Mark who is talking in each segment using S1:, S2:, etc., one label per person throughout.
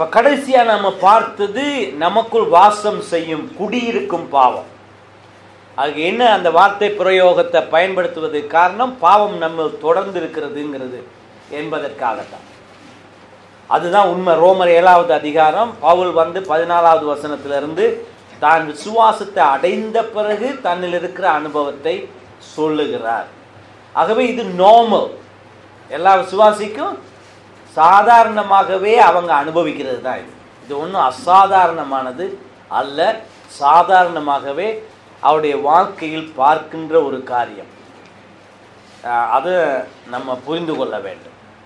S1: இப்ப கடைசியா நம்ம பார்த்தது நமக்குள் வாசம் செய்யும் குடியிருக்கும் பாவம் அதுக்கு என்ன அந்த வார்த்தை பிரயோகத்தை பயன்படுத்துவது காரணம் பாவம் நம்ம தொடர்ந்து இருக்கிறதுங்கிறது என்பதற்காகத்தான் அதுதான் உண்மை ரோமர் ஏழாவது அதிகாரம் பவுல் வந்து பதினாலாவது வசனத்திலிருந்து தான் விசுவாசத்தை அடைந்த பிறகு தன்னில் இருக்கிற அனுபவத்தை சொல்லுகிறார் ஆகவே இது நார்மல் எல்லா விசுவாசிக்கும் சாதாரணமாகவே அவங்க அனுபவிக்கிறது தான் இது இது ஒன்றும் அசாதாரணமானது அல்ல சாதாரணமாகவே அவருடைய வாழ்க்கையில் பார்க்கின்ற ஒரு காரியம் அஹ் அதை நம்ம புரிந்து கொள்ள வேண்டும்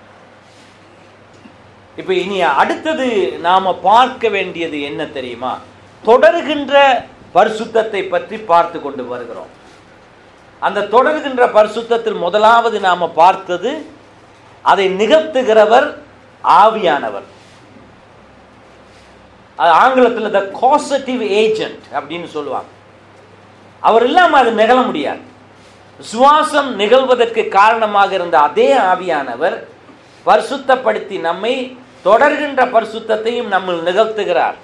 S1: இப்போ இனி அடுத்தது நாம பார்க்க வேண்டியது என்ன தெரியுமா தொடர்கின்ற பரிசுத்தத்தை பற்றி பார்த்து கொண்டு வருகிறோம் அந்த தொடர்கின்ற பரிசுத்தத்தில் முதலாவது நாம பார்த்தது அதை நிகழ்த்துகிறவர் ஆவியானவர் அது ஆங்கிலத்தில் த காசட்டிவ் ஏஜென்ட் அப்படின்னு சொல்லுவாங்க அவர் இல்லாமல் அது நிகழ முடியாது விசுவாசம் நிகழ்வதற்கு காரணமாக இருந்த அதே ஆவியானவர் பரிசுத்தப்படுத்தி நம்மை தொடர்கின்ற பரிசுத்தத்தையும் நம்ம நிகழ்த்துகிறார்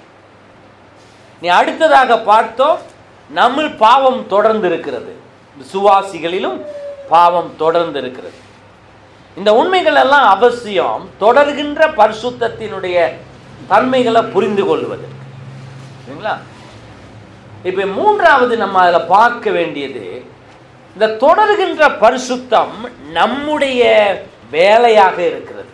S1: நீ அடுத்ததாக பார்த்தோம் நம்ம பாவம் தொடர்ந்து இருக்கிறது விசுவாசிகளிலும் பாவம் தொடர்ந்து இருக்கிறது இந்த உண்மைகள் எல்லாம் அவசியம் தொடர்கின்ற பரிசுத்தத்தினுடைய தன்மைகளை புரிந்து கொள்வது சரிங்களா இப்ப மூன்றாவது நம்ம அதில் பார்க்க வேண்டியது இந்த தொடர்கின்ற பரிசுத்தம் நம்முடைய வேலையாக இருக்கிறது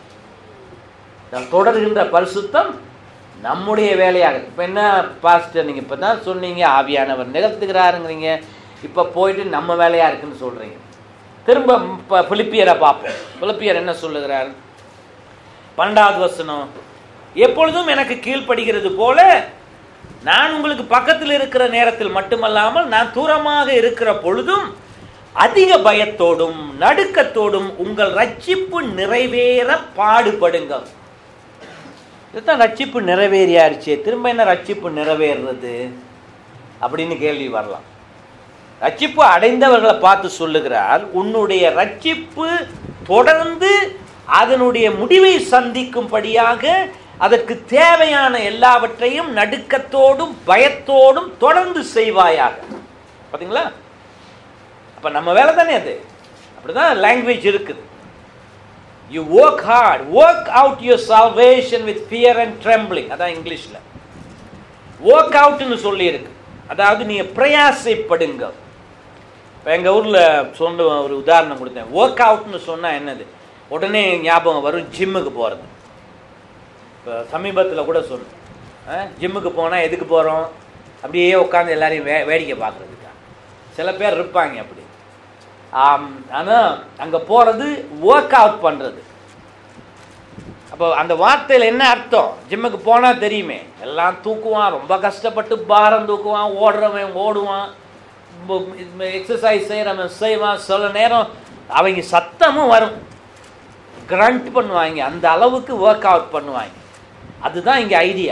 S1: இந்த தொடர்கின்ற பரிசுத்தம் நம்முடைய வேலையாக இப்போ என்ன பாஸ்டர் நீங்கள் இப்போ தான் சொன்னீங்க ஆவியானவர் நிகழ்த்துகிறாருங்கிறீங்க இப்போ போயிட்டு நம்ம வேலையாக இருக்குன்னு சொல்கிறீங்க திரும்ப இப்போ பிலிப்பியரை பார்ப்போம் பிலிப்பியர் என்ன சொல்லுகிறார் பன்னெண்டாவது வசனம் எப்பொழுதும் எனக்கு கீழ்ப்படுகிறது போல நான் உங்களுக்கு பக்கத்தில் இருக்கிற நேரத்தில் மட்டுமல்லாமல் நான் தூரமாக இருக்கிற பொழுதும் அதிக பயத்தோடும் நடுக்கத்தோடும் உங்கள் ரட்சிப்பு நிறைவேற பாடுபடுங்கள் இதுதான் ரட்சிப்பு நிறைவேறியாருச்சே திரும்ப என்ன ரட்சிப்பு நிறைவேறுறது அப்படின்னு கேள்வி வரலாம் ரட்சிப்பு அடைந்தவர்களை பார்த்து சொல்லுகிறார் உன்னுடைய ரட்சிப்பு தொடர்ந்து அதனுடைய முடிவை சந்திக்கும்படியாக அதற்கு தேவையான எல்லாவற்றையும் நடுக்கத்தோடும் பயத்தோடும் தொடர்ந்து செய்வாயாக பார்த்தீங்களா அப்ப நம்ம வேலை தானே அது அப்படிதான் லாங்குவேஜ் இருக்குது you work hard work out your salvation with fear and trembling அதான் இங்கிலீஷில் ஒர்க் அவுட்னு சொல்லியிருக்கு அதாவது நீங்கள் பிரயாசைப்படுங்க இப்போ எங்கள் ஊரில் சொன்ன ஒரு உதாரணம் கொடுத்தேன் ஒர்க் அவுட்னு சொன்னால் என்னது உடனே ஞாபகம் வரும் ஜிம்முக்கு போகிறது இப்போ சமீபத்தில் கூட சொன்னேன் ஜிம்முக்கு போனால் எதுக்கு போகிறோம் அப்படியே உட்காந்து எல்லாரையும் வே வேடிக்கை பார்க்குறதுக்கா சில பேர் இருப்பாங்க அப்படி ஆனால் அங்கே போகிறது ஒர்க் அவுட் பண்ணுறது அப்போ அந்த வார்த்தையில் என்ன அர்த்தம் ஜிம்முக்கு போனால் தெரியுமே எல்லாம் தூக்குவான் ரொம்ப கஷ்டப்பட்டு பாரம் தூக்குவான் ஓடுறவன் ஓடுவான் எக்ஸசைஸ் செய்கிறவன் செய்வான் சில நேரம் அவங்க சத்தமும் வரும் கிரண்ட் பண்ணுவாங்க அந்த அளவுக்கு ஒர்க் அவுட் பண்ணுவாங்க அதுதான் இங்கே ஐடியா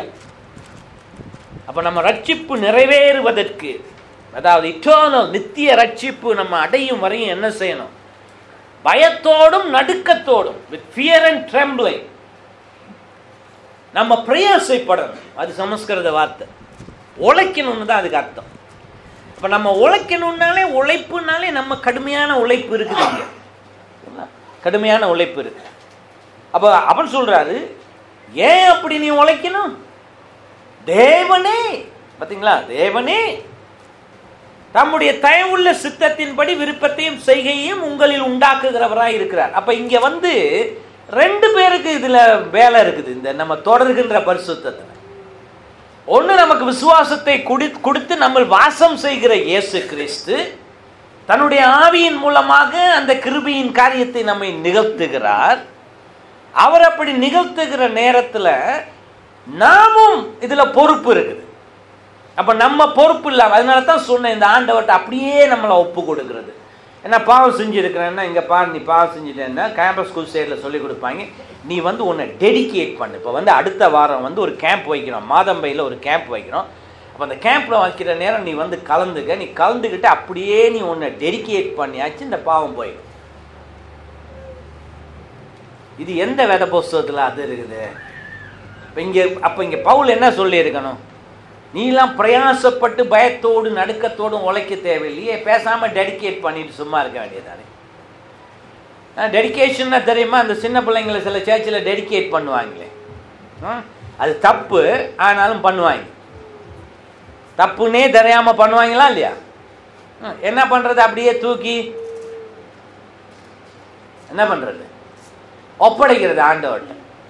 S1: அப்போ நம்ம ரட்சிப்பு நிறைவேறுவதற்கு அதாவது இட்டர்னல் நித்திய ரட்சிப்பு நம்ம அடையும் வரையும் என்ன செய்யணும் பயத்தோடும் நடுக்கத்தோடும் வித் ஃபியர் அண்ட் ட்ரெம்பிளிங் நம்ம பிரயாசைப்படணும் அது சமஸ்கிருத வார்த்தை உழைக்கணும்னு தான் அதுக்கு அர்த்தம் இப்போ நம்ம உழைக்கணும்னாலே உழைப்புனாலே நம்ம கடுமையான உழைப்பு இருக்குது இங்கே கடுமையான உழைப்பு இருக்கு அப்போ அவன் சொல்றாரு ஏன் அப்படி நீ உழைக்கணும் தேவனே பார்த்தீங்களா தேவனே தம்முடைய தயவுள்ள சித்தத்தின்படி விருப்பத்தையும் செய்கையையும் உங்களில் உண்டாக்குகிறவராய் இருக்கிறார் அப்ப இங்க வந்து ரெண்டு பேருக்கு இதுல வேலை இருக்குது இந்த நம்ம தொடர்கின்ற பரிசுத்தத்தில் ஒன்று நமக்கு விசுவாசத்தை குடி கொடுத்து நம்ம வாசம் செய்கிற இயேசு கிறிஸ்து தன்னுடைய ஆவியின் மூலமாக அந்த கிருபியின் காரியத்தை நம்மை நிகழ்த்துகிறார் அவர் அப்படி நிகழ்த்துகிற நேரத்தில் நாமும் இதில் பொறுப்பு இருக்குது அப்போ நம்ம பொறுப்பு இல்லாமல் அதனால தான் சொன்னேன் இந்த ஆண்டவர்கிட்ட அப்படியே நம்மளை ஒப்பு கொடுக்கிறது என்ன பாவம் செஞ்சுருக்கிறேன்னா இங்கே பாரு நீ பாவம் செஞ்சுட்டேன்னா கேம்பஸ் ஸ்கூல் சைடில் சொல்லி கொடுப்பாங்க நீ வந்து உன்னை டெடிகேட் பண்ணு இப்போ வந்து அடுத்த வாரம் வந்து ஒரு கேம்ப் வைக்கிறோம் மாதம்பையில் ஒரு கேம்ப் வைக்கிறோம் அப்போ அந்த கேம்பில் வைக்கிற நேரம் நீ வந்து கலந்துக்க நீ கலந்துக்கிட்டு அப்படியே நீ உன்னை டெடிகேட் பண்ணியாச்சு இந்த பாவம் போயிடும் இது எந்த வேத புஸ்தகத்தில் அது இருக்குது இப்போ இங்கே அப்போ இங்கே பவுல் என்ன சொல்லியிருக்கணும் நீலாம் பிரயாசப்பட்டு பயத்தோடு நடுக்கத்தோடும் உழைக்க தேவையில்லையே பேசாமல் டெடிகேட் பண்ணிட்டு சும்மா இருக்க வேண்டியதானே டெடிகேஷன்னா தெரியுமா அந்த சின்ன பிள்ளைங்களை சில சேர்ச்சில் டெடிகேட் பண்ணுவாங்களே ஆ? அது தப்பு ஆனாலும் பண்ணுவாங்க தப்புன்னே தெரியாமல் பண்ணுவாங்களா இல்லையா ஆ, என்ன பண்ணுறது அப்படியே தூக்கி என்ன பண்ணுறது ஒப்படைக்கிறது ஆண்டவர்கிட்ட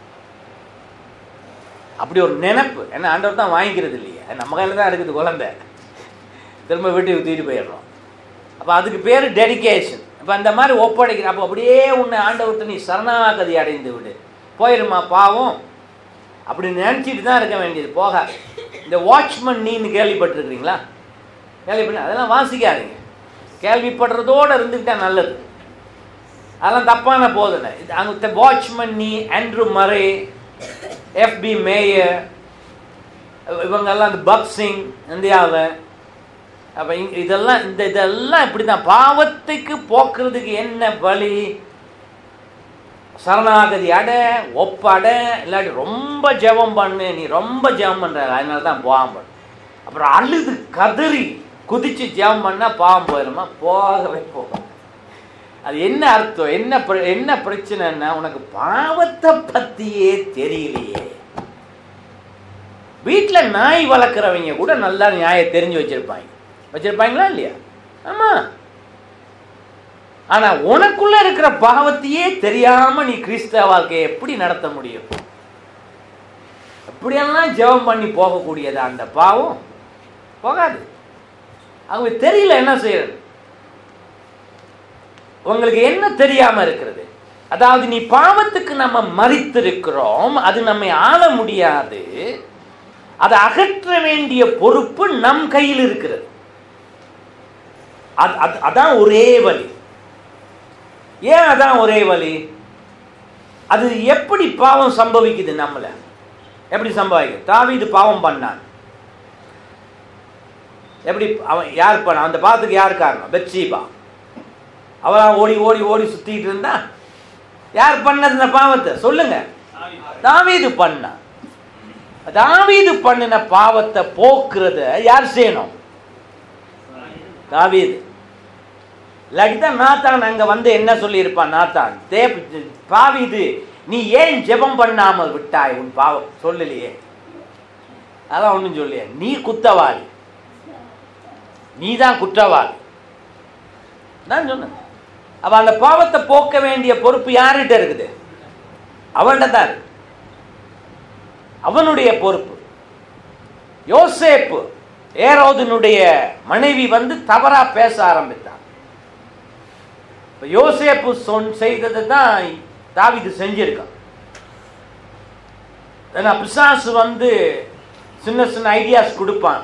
S1: அப்படி ஒரு நினைப்பு ஏன்னா ஆண்டவர் தான் வாங்கிக்கிறது இல்லையே நம்ம கையில் தான் இருக்குது குழந்தை திரும்ப வீட்டுக்கு தூக்கிட்டு போயிடுறோம் அப்போ அதுக்கு பேர் டெடிகேஷன் இப்போ அந்த மாதிரி ஒப்படைக்கிற அப்போ அப்படியே உன்னை ஆண்டவர்கிட்ட நீ சரணாகதி அடைந்து விடு போயிருமா பாவம் அப்படி நினச்சிட்டு தான் இருக்க வேண்டியது போக இந்த வாட்ச்மேன் நீன்னு கேள்விப்பட்டிருக்கிறீங்களா கேள்விப்பட்ட அதெல்லாம் வாசிக்காதீங்க கேள்விப்படுறதோடு இருந்துக்கிட்டா நல்லது அதெல்லாம் தப்பான போதனை இது அங்கே வாட்ச்மேன் நீ ஆண்ட்ரூ மரே எஃப்பி மேயர் இவங்கெல்லாம் இந்த பக்சிங் இந்தியாவில் அப்போ இங்க இதெல்லாம் இந்த இதெல்லாம் இப்படி தான் பாவத்துக்கு போக்குறதுக்கு என்ன வழி சரணாகதி அட ஒப்பட இல்லாட்டி ரொம்ப ஜெபம் பண்ணு நீ ரொம்ப ஜெபம் பண்ற அதனால தான் பாவம் பண்ணு அப்புறம் அழுது கதறி குதிச்சு ஜெபம் பண்ணா பாவம் போயிடுமா போகவே போகும் அது என்ன அர்த்தம் என்ன பிர- என்ன பிரச்சனைன்னா உனக்கு பாவத்தை பத்தியே தெரியலையே வீட்டில் நாய் வளர்க்குறவங்க கூட நல்லா நியாயம் தெரிஞ்சு வச்சிருப்பாங்க வச்சிருப்பாங்களா இல்லையா ஆமா ஆனா உனக்குள்ள இருக்கிற பாவத்தையே தெரியாம நீ கிறிஸ்தவ வாழ்க்கையை எப்படி நடத்த முடியும் எப்படியெல்லாம் ஜெபம் பண்ணி போகக்கூடியது அந்த பாவம் போகாது அவங்க தெரியல என்ன செய்யறது உங்களுக்கு என்ன தெரியாம இருக்கிறது அதாவது நீ பாவத்துக்கு நம்ம மறித்திருக்கிறோம் அது நம்மை ஆள முடியாது அதை அகற்ற வேண்டிய பொறுப்பு நம் கையில் இருக்கிறது அது- அது- அதான் ஒரே வழி ஏன் அதான் ஒரே வழி அது எப்படி பாவம் சம்பவிக்குது நம்மள எப்படி சம்பவிக்குது தாவீது பாவம் பண்ணான் எப்படி அவன் யார் பண்ண அந்த பாவத்துக்கு யார் காரணம் பெட்சீபா அவளாம் ஓடி ஓடி ஓடி சுத்திட்டு இருந்தா யார் பண்ணது இந்த பாவத்தை சொல்லுங்க தாவீது பண்ணான் தாவீது பண்ணின பாவத்தை போக்குறத யார் செய்யணும் தாவீது இல்லாட்டி தான் நாத்தான் அங்க வந்து என்ன சொல்லியிருப்பான் நாத்தான் தே பாவீது நீ ஏன் ஜெபம் பண்ணாமல் விட்டாய் உன் பாவம் சொல்லலையே அதான் ஒன்றும் சொல்லியே நீ குத்தவாளி நீ தான் குற்றவாளி தான் சொன்னேன் அப்ப அந்த பாவத்தை போக்க வேண்டிய பொறுப்பு யார்கிட்ட இருக்குது அவன்கிட்ட தான் இருக்கு அவனுடைய பொறுப்பு யோசேப்பு ஏரோதனுடைய மனைவி வந்து தவறா பேச ஆரம்பித்தான் இப்ப யோசேப்பு சொன் செய்ததை தான் தாவீது செஞ்சிருக்கான் ஏன்னா பிசாசு வந்து சின்ன சின்ன ஐடியாஸ் கொடுப்பான்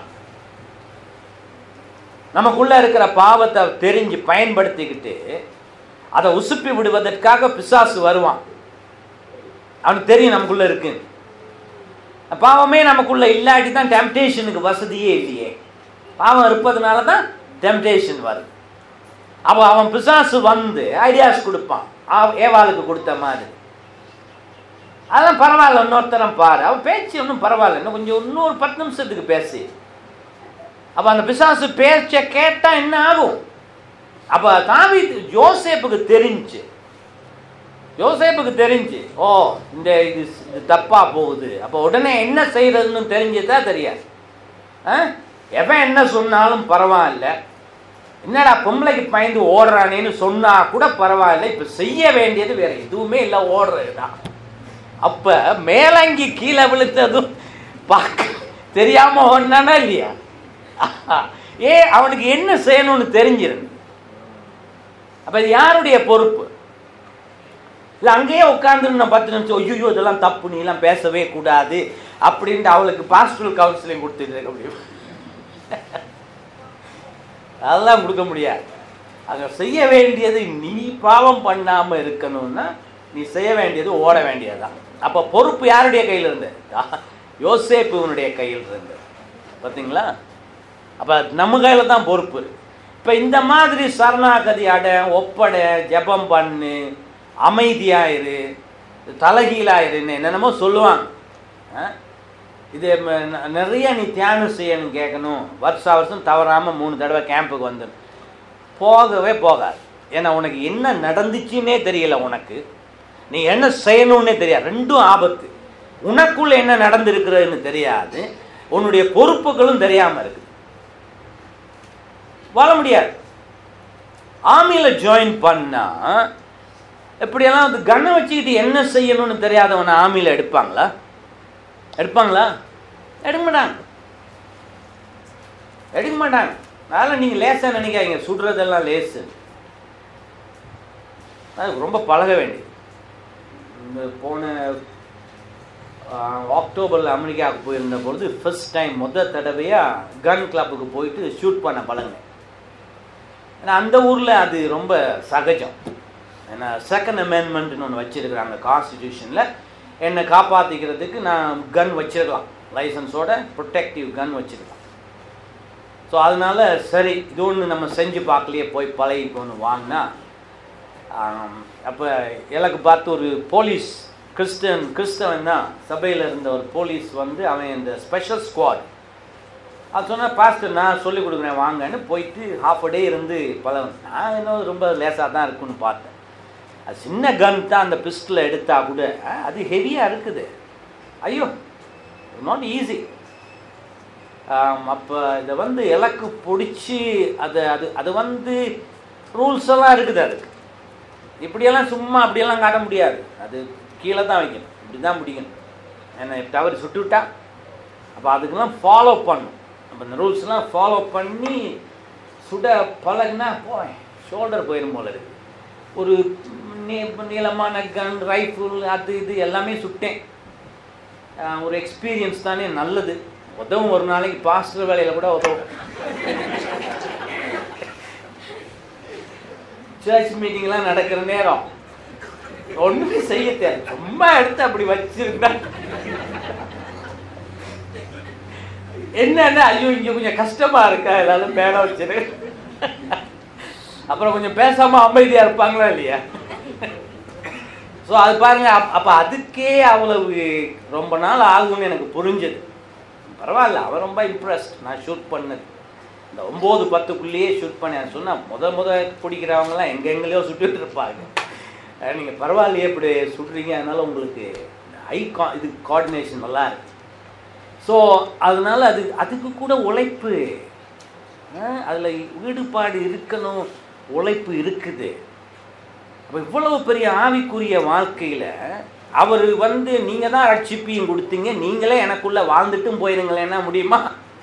S1: நமக்குள்ள இருக்கிற பாவத்தை தெரிஞ்சு பயன்படுத்திக்கிட்டு அதை உசுப்பி விடுவதற்காக பிசாசு வருவான் அவனுக்கு தெரியும் நமக்குள்ள இருக்கு பாவமே நமக்குள்ள இல்லாட்டி தான் டெம்டேஷனுக்கு வசதியே இல்லையே பாவம் இருப்பதனால தான் டெம்டேஷன் வருது அப்போ அவன் பிசாசு வந்து ஐடியாஸ் கொடுப்பான் ஆ- ஏவாளுக்கு கொடுத்த மாதிரி அதெல்லாம் பரவாயில்ல இன்னொருத்தரம் பாரு அவன் பேச்சு ஒன்றும் பரவாயில்ல இன்னும் கொஞ்சம் இன்னொரு பத்து நிமிஷத்துக்கு பேசி அப்ப அந்த பிசாசு பேச்ச கேட்டா என்ன ஆகும் அப்ப தாவி யோசேப்புக்கு தெரிஞ்சு யோசேப்புக்கு தெரிஞ்சு ஓ இந்த இது இது தப்பா போகுது அப்ப உடனே என்ன செய்யறதுன்னு தெரிஞ்சதா தெரியாது ஆ? எவன் என்ன சொன்னாலும் பரவாயில்ல என்னடா பொம்பளைக்கு பயந்து ஓடுறானேன்னு சொன்னா கூட பரவாயில்ல இப்ப செய்ய வேண்டியது வேற எதுவுமே இல்லை ஓடுறதுதான் அப்ப மேலங்கி கீழே விழுத்ததும் பார்க்க தெரியாம ஓடினானா இல்லையா ஏ அவனுக்கு என்ன செய்யணும்னு தெரிஞ்சிருந்து அப்ப இது யாருடைய பொறுப்பு இல்ல அங்கேயே உட்கார்ந்து நான் பத்து நிமிஷம் ஐயோ இதெல்லாம் தப்பு நீ எல்லாம் பேசவே கூடாது அப்படின்ட்டு அவளுக்கு பாஸ்டல் கவுன்சிலிங் கொடுத்துட்டு இருக்க முடியும் அதெல்லாம் கொடுக்க முடியாது அங்க செய்ய வேண்டியது நீ பாவம் பண்ணாம இருக்கணும்னா நீ செய்ய வேண்டியது ஓட வேண்டியதுதான் அப்ப பொறுப்பு யாருடைய கையில் இருந்து யோசேப்புவனுடைய கையில் இருந்து பார்த்தீங்களா அப்ப நம்ம கையில தான் பொறுப்பு இப்ப இந்த மாதிரி சரணாகதி அட ஒப்பட ஜெபம் பண்ணு அமைதியாயிரு தலைகீழாயிருன்னு என்னென்னமோ சொல்லுவாங்க ஆ? இது ம- ந- நிறைய நீ தியானம் செய்யணும் கேட்கணும் வருஷா வருஷம் தவறாமல் மூணு தடவை கேம்புக்கு வந்துடும் போகவே போகாது ஏன்னா உனக்கு என்ன நடந்துச்சுன்னே தெரியல உனக்கு நீ என்ன செய்யணும்னே தெரியாது ரெண்டும் ஆபத்து உனக்குள்ள என்ன நடந்திருக்கிறதுன்னு தெரியாது உன்னுடைய பொறுப்புகளும் தெரியாம இருக்கு வாழ முடியாது ஆர்மியில ஜாயின் பண்ணா இப்படியெல்லாம் வந்து கண்ணை வச்சுக்கிட்டு என்ன செய்யணும்னு தெரியாதவனை ஆர்மியில எடுப்பாங்களா எடுப்பாங்களா எடுக்க மாட்டாங்க எடுக்க மாட்டாங்க அதெல்லாம் நீங்க லேசா நினைக்காதீங்க சுடுறதெல்லாம் லேசு அது ரொம்ப பழக வேண்டியது இந்த போன அக்டோபரில் அமெரிக்காவுக்கு போயிருந்த பொழுது ஃபர்ஸ்ட் டைம் முத தடவையாக கன் கிளப்புக்கு போயிட்டு ஷூட் பண்ண பழகினேன் ஏன்னா அந்த ஊரில் அது ரொம்ப சகஜம் ஏன்னா செகண்ட் அமெண்ட்மெண்ட்னு ஒன்று வச்சிருக்கிறாங்க கான்ஸ்டிடியூஷனில் என்னை காப்பாற்றிக்கிறதுக்கு நான் கன் வச்சிருக்கலாம் லைசன்ஸோட ப்ரொடெக்டிவ் கன் வச்சிருக்கலாம் ஸோ அதனால சரி இது ஒன்று நம்ம செஞ்சு பார்க்கலையே போய் பழகிக்கு ஒன்று வாங்கினா அப்போ எனக்கு பார்த்து ஒரு போலீஸ் கிறிஸ்டன் கிறிஸ்தவன் தான் சபையில் இருந்த ஒரு போலீஸ் வந்து அவன் இந்த ஸ்பெஷல் ஸ்குவாட் அது சொன்னால் பாஸ்டர் நான் சொல்லிக் கொடுக்குறேன் வாங்கன்னு போயிட்டு ஹாஃப் டே இருந்து பழகும் நான் இன்னும் ரொம்ப லேசாக தான் இருக்குன்னு பார்த்தேன் அது சின்ன கன் தான் அந்த பிஸ்டலை எடுத்தா கூட அது ஹெவியாக இருக்குது ஐயோ நாட் ஈஸி அப்போ இதை வந்து இலக்கு பிடிச்சி அதை அது அது வந்து ரூல்ஸ் எல்லாம் இருக்குது அதுக்கு இப்படியெல்லாம் சும்மா அப்படியெல்லாம் காட்ட முடியாது அது கீழே தான் வைக்கணும் இப்படி தான் பிடிக்கணும் ஏன்னா தவறு சுட்டுவிட்டா அப்போ அதுக்கெல்லாம் ஃபாலோ பண்ணும் அப்போ இந்த ரூல்ஸ்லாம் ஃபாலோ பண்ணி சுட பழகுனா போய் ஷோல்டர் போயிடும் போல இருக்கு ஒரு நீ நீளமான கன் ரைஃபிள் அது இது எல்லாமே சுட்டேன் ஆஹ் ஒரு எக்ஸ்பீரியன்ஸ் தானே நல்லது உதவும் ஒரு நாளைக்கு பாஸ்டர் வேலையில் கூட உதவும் சர்ச் மீட்டிங்லாம் நடக்கிற நேரம் ஒண்ணுமே செய்ய தேவை சும்மா எடுத்து அப்படி வச்சிருந்தா என்னன்னா ஐயோ இங்க கொஞ்சம் கஷ்டமா இருக்கா எல்லாரும் மேல வச்சிரு அப்புறம் கொஞ்சம் பேசாம அமைதியா இருப்பாங்களா இல்லையா ஸோ அது பாருங்க அப்- அப்ப அதுக்கே அவ்வளவு ரொம்ப நாள் ஆகும்னு எனக்கு புரிஞ்சது பரவாயில்ல அவன் ரொம்ப இம்ப்ரெஸ்ட் நான் ஷூட் பண்ணது இந்த ஒம்பது பத்துக்குள்ளேயே ஷூட் பண்ணேன் சொன்னா முத முத பிடிக்கிறவங்கலாம் எங்கெங்கேயோ சுட்டுட்டு இருப்பாங்க அஹ் நீங்க பரவாயில்லையே இப்படி சுடுறீங்க அதனால உங்களுக்கு ஐ கா இது கோஆர்டினேஷன் நல்லா இருக்கு ஸோ அதனால அது அதுக்கு கூட உழைப்பு அஹ் அதுல ஈடுபாடு இருக்கணும் உழைப்பு இருக்குது அப்போ இவ்வளவு பெரிய ஆவிக்குரிய வாழ்க்கையில அவர் வந்து நீங்க தான் ரட்சிப்பியும் கொடுத்தீங்க நீங்களே எனக்குள்ள வாழ்ந்துட்டும் போயிருங்களேன்னா முடியுமா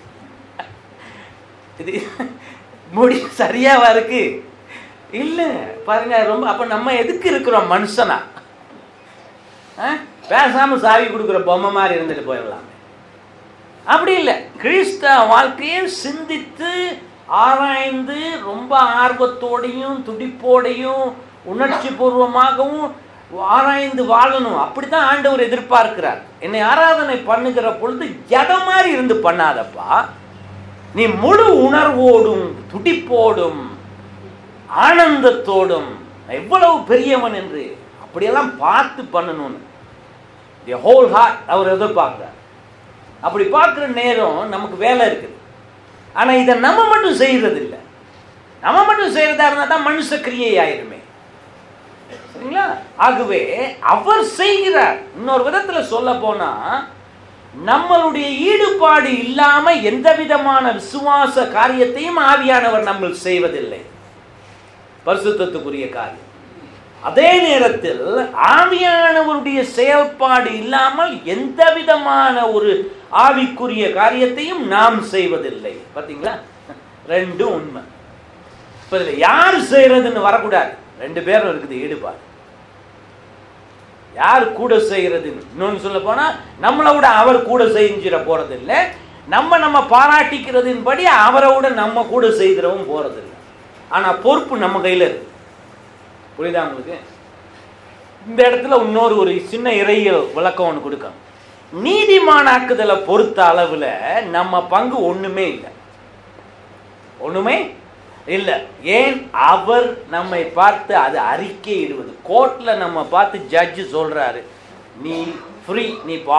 S1: இது முடி சரியாவா இருக்கு இல்ல பாருங்க ரொம்ப அப்ப நம்ம எதுக்கு இருக்கிறோம் மனுஷனா ஆ? பேசாம சாவி கொடுக்குற பொம்மை மாதிரி இருந்துட்டு போயிடலாம் அப்படி இல்லை கிறிஸ்தவ வாழ்க்கையை சிந்தித்து ஆராய்ந்து ரொம்ப ஆர்வத்தோடையும் துடிப்போடையும் உணர்ச்சி பூர்வமாகவும் ஆராய்ந்து வாழணும் அப்படித்தான் ஆண்டவர் எதிர்பார்க்கிறார் என்னை ஆராதனை பண்ணுகிற பொழுது ஜடம் மாதிரி இருந்து பண்ணாதப்பா நீ முழு உணர்வோடும் துடிப்போடும் ஆனந்தத்தோடும் நான் எவ்வளவு பெரியவன் என்று அப்படியெல்லாம் பார்த்து பண்ணணும்னு தி ஹோல் ஹார்ட் அவர் எதிர்பார்க்கிறார் அப்படி பார்க்குற நேரம் நமக்கு வேலை இருக்குது ஆனா இதை நம்ம மட்டும் செய்யறது இல்லை நம்ம மட்டும் செய்யறதா இருந்தா தான் மனுஷ கிரியை ஆயிருமே சரிங்களா ஆகவே அவர் செய்கிறார் இன்னொரு விதத்துல சொல்ல போனா நம்மளுடைய ஈடுபாடு இல்லாம எந்த விதமான விசுவாச காரியத்தையும் ஆவியானவர் நம்ம செய்வதில்லை பரிசுத்தத்துக்குரிய காரியம் அதே நேரத்தில் ஆவியானவருடைய செயல்பாடு இல்லாமல் எந்த விதமான ஒரு ஆவிக்குரிய காரியத்தையும் நாம் செய்வதில்லை பாத்தீங்களா ரெண்டும் உண்மை இப்ப இதுல யார் செய்யறதுன்னு வரக்கூடாது ரெண்டு பேரும் இருக்குது ஈடுபாடு யார் கூட செய்யறதுன்னு இன்னொன்னு சொல்ல போனா நம்மளை விட அவர் கூட செஞ்சிட போறது இல்லை நம்ம நம்ம பாராட்டிக்கிறதின் படி அவரை விட நம்ம கூட செய்கிறவும் போறது இல்லை ஆனா பொறுப்பு நம்ம கையில இருக்கு புரியுதா உங்களுக்கு இந்த இடத்துல இன்னொரு ஒரு சின்ன இறையியல் விளக்கம் ஒன்று கொடுக்கணும் நீதிமானாக்குதலை பொறுத்த அளவுல நம்ம பங்கு ஒண்ணுமே இல்லை ஒண்ணுமே இல்ல ஏன் அவர் நம்மை பார்த்து அது அறிக்கை இடுவது கோர்ட்ல நம்ம பார்த்து ஜட்ஜ் சொல்றாரு நீ ஃப்ரீ நீ போகலாம்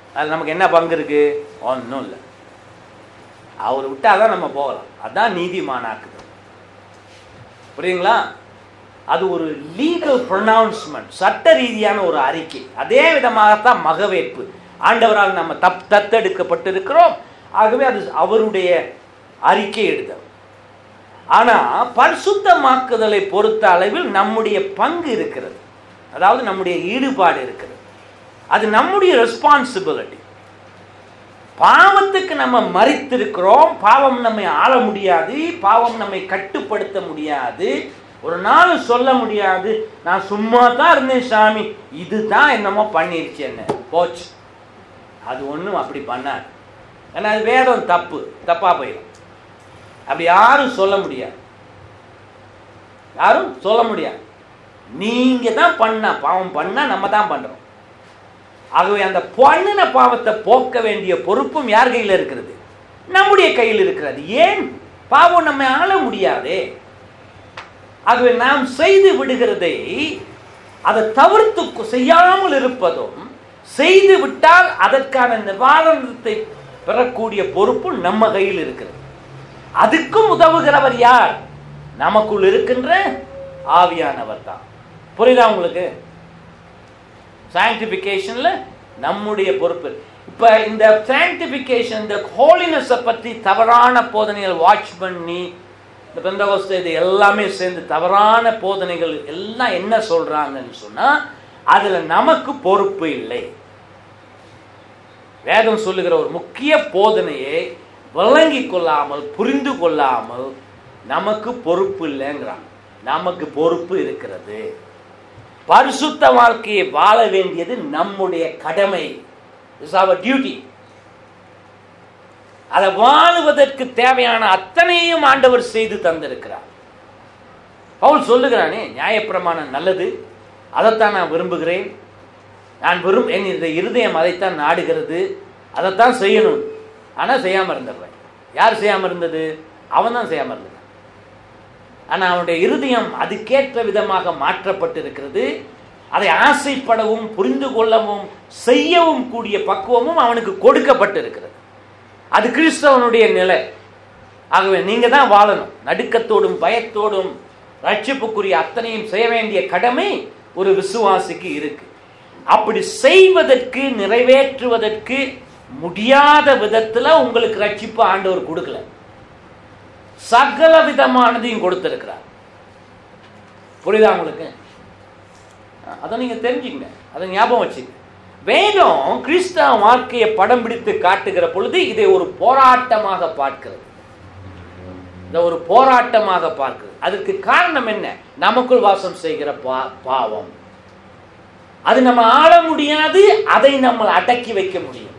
S1: அதில் நமக்கு என்ன பங்கு இருக்கு ஒன்றும் இல்லை அவர் விட்டால் தான் நம்ம போகலாம் அதான் நீதிமானாக்குது புரியுங்களா அது ஒரு லீகல் ப்ரொனவுன்ஸ்மெண்ட் சட்ட ரீதியான ஒரு அறிக்கை அதே விதமாகத்தான் மகவேற்பு ஆண்டவரால் நம்ம தப் தத்தெடுக்கப்பட்டிருக்கிறோம் ஆகவே அது அவருடைய அறிக்கை எடுத்தல் ஆனால் பரிசுத்தமாக்குதலை பொறுத்த அளவில் நம்முடைய பங்கு இருக்கிறது அதாவது நம்முடைய ஈடுபாடு இருக்கிறது அது நம்முடைய ரெஸ்பான்சிபிலிட்டி பாவத்துக்கு நம்ம மறித்திருக்கிறோம் பாவம் நம்மை ஆள முடியாது பாவம் நம்மை கட்டுப்படுத்த முடியாது ஒரு நாள் சொல்ல முடியாது நான் சும்மா தான் இருந்தேன் சாமி இதுதான் என்னமோ பண்ணிருச்சு என்ன போச்சு அது ஒன்றும் அப்படி பண்ணாது ஏன்னா அது வேதம் தப்பு தப்பா போயிடும் அப்படி யாரும் சொல்ல முடியாது யாரும் சொல்ல முடியாது நீங்க தான் பண்ணா பாவம் பண்ணா நம்ம தான் பண்றோம் ஆகவே அந்த பண்ணின பாவத்தை போக்க வேண்டிய பொறுப்பும் யார் கையில் இருக்கிறது நம்முடைய கையில் இருக்கிறது ஏன் பாவம் நம்மை ஆள முடியாதே ஆகவே நாம் செய்து விடுகிறதை அதை தவிர்த்து செய்யாமல் இருப்பதும் செய்து விட்டால் அதற்கான நிவாரணத்தை பெறக்கூடிய பொறுப்பு நம்ம கையில் இருக்கிறது அதுக்கும் உதவுகிறவர் யார் நமக்குள் இருக்கின்ற ஆவியானவர் தான் புரியுதா உங்களுக்கு சாங்டிஃபிகேஷன்ல நம்முடைய பொறுப்பு இப்ப இந்த சாங்டிஃபிகேஷன் இந்த ஹோலினஸை பற்றி தவறான போதனைகள் வாட்ச் பண்ணி இந்த பெந்தகோஸ்த இது எல்லாமே சேர்ந்து தவறான போதனைகள் எல்லாம் என்ன சொல்றாங்கன்னு சொன்னா அதுல நமக்கு பொறுப்பு இல்லை வேதம் சொல்லுகிற ஒரு முக்கிய போதனையை விளங்கி கொள்ளாமல் புரிந்து கொள்ளாமல் நமக்கு பொறுப்பு இல்லைங்கிறான் நமக்கு பொறுப்பு இருக்கிறது பரிசுத்த வாழ்க்கையை வாழ வேண்டியது நம்முடைய கடமை இஸ் அவர் டியூட்டி அதை வாழுவதற்கு தேவையான அத்தனையும் ஆண்டவர் செய்து தந்திருக்கிறார் பவுல் சொல்லுகிறானே நியாயப்பிரமாணம் நல்லது அதைத்தான் நான் விரும்புகிறேன் நான் விரும் என் இந்த இருதயம் அதைத்தான் நாடுகிறது அதைத்தான் செய்யணும் ஆனால் செய்யாமல் இருந்துடுறேன் யார் செய்யாமல் இருந்தது அவன் தான் செய்யாமல் இருந்தான் ஆனால் அவனுடைய இருதயம் அதுக்கேற்ற விதமாக மாற்றப்பட்டிருக்கிறது அதை ஆசைப்படவும் புரிந்து கொள்ளவும் செய்யவும் கூடிய பக்குவமும் அவனுக்கு கொடுக்கப்பட்டிருக்கிறது அது கிறிஸ்தவனுடைய நிலை ஆகவே நீங்க தான் வாழணும் நடுக்கத்தோடும் பயத்தோடும் ரட்சிப்புக்குரிய அத்தனையும் செய்ய வேண்டிய கடமை ஒரு விசுவாசிக்கு இருக்கு அப்படி செய்வதற்கு நிறைவேற்றுவதற்கு முடியாத விதத்துல உங்களுக்கு ரட்சிப்பு ஆண்டவர் கொடுக்கல சகல விதமானதையும் கொடுத்திருக்கிறார் புரியுதா உங்களுக்கு அதை நீங்க தெரிஞ்சுங்க அதை ஞாபகம் வச்சுங்க வேதம் கிறிஸ்தவ வாழ்க்கையை படம் பிடித்து காட்டுகிற பொழுது இதை ஒரு போராட்டமாக பார்க்கிறது இதை ஒரு போராட்டமாக பார்க்கிறது அதற்கு காரணம் என்ன நமக்குள் வாசம் செய்கிற பா பாவம் அது நம்ம ஆள முடியாது அதை நம்ம அடக்கி வைக்க முடியும்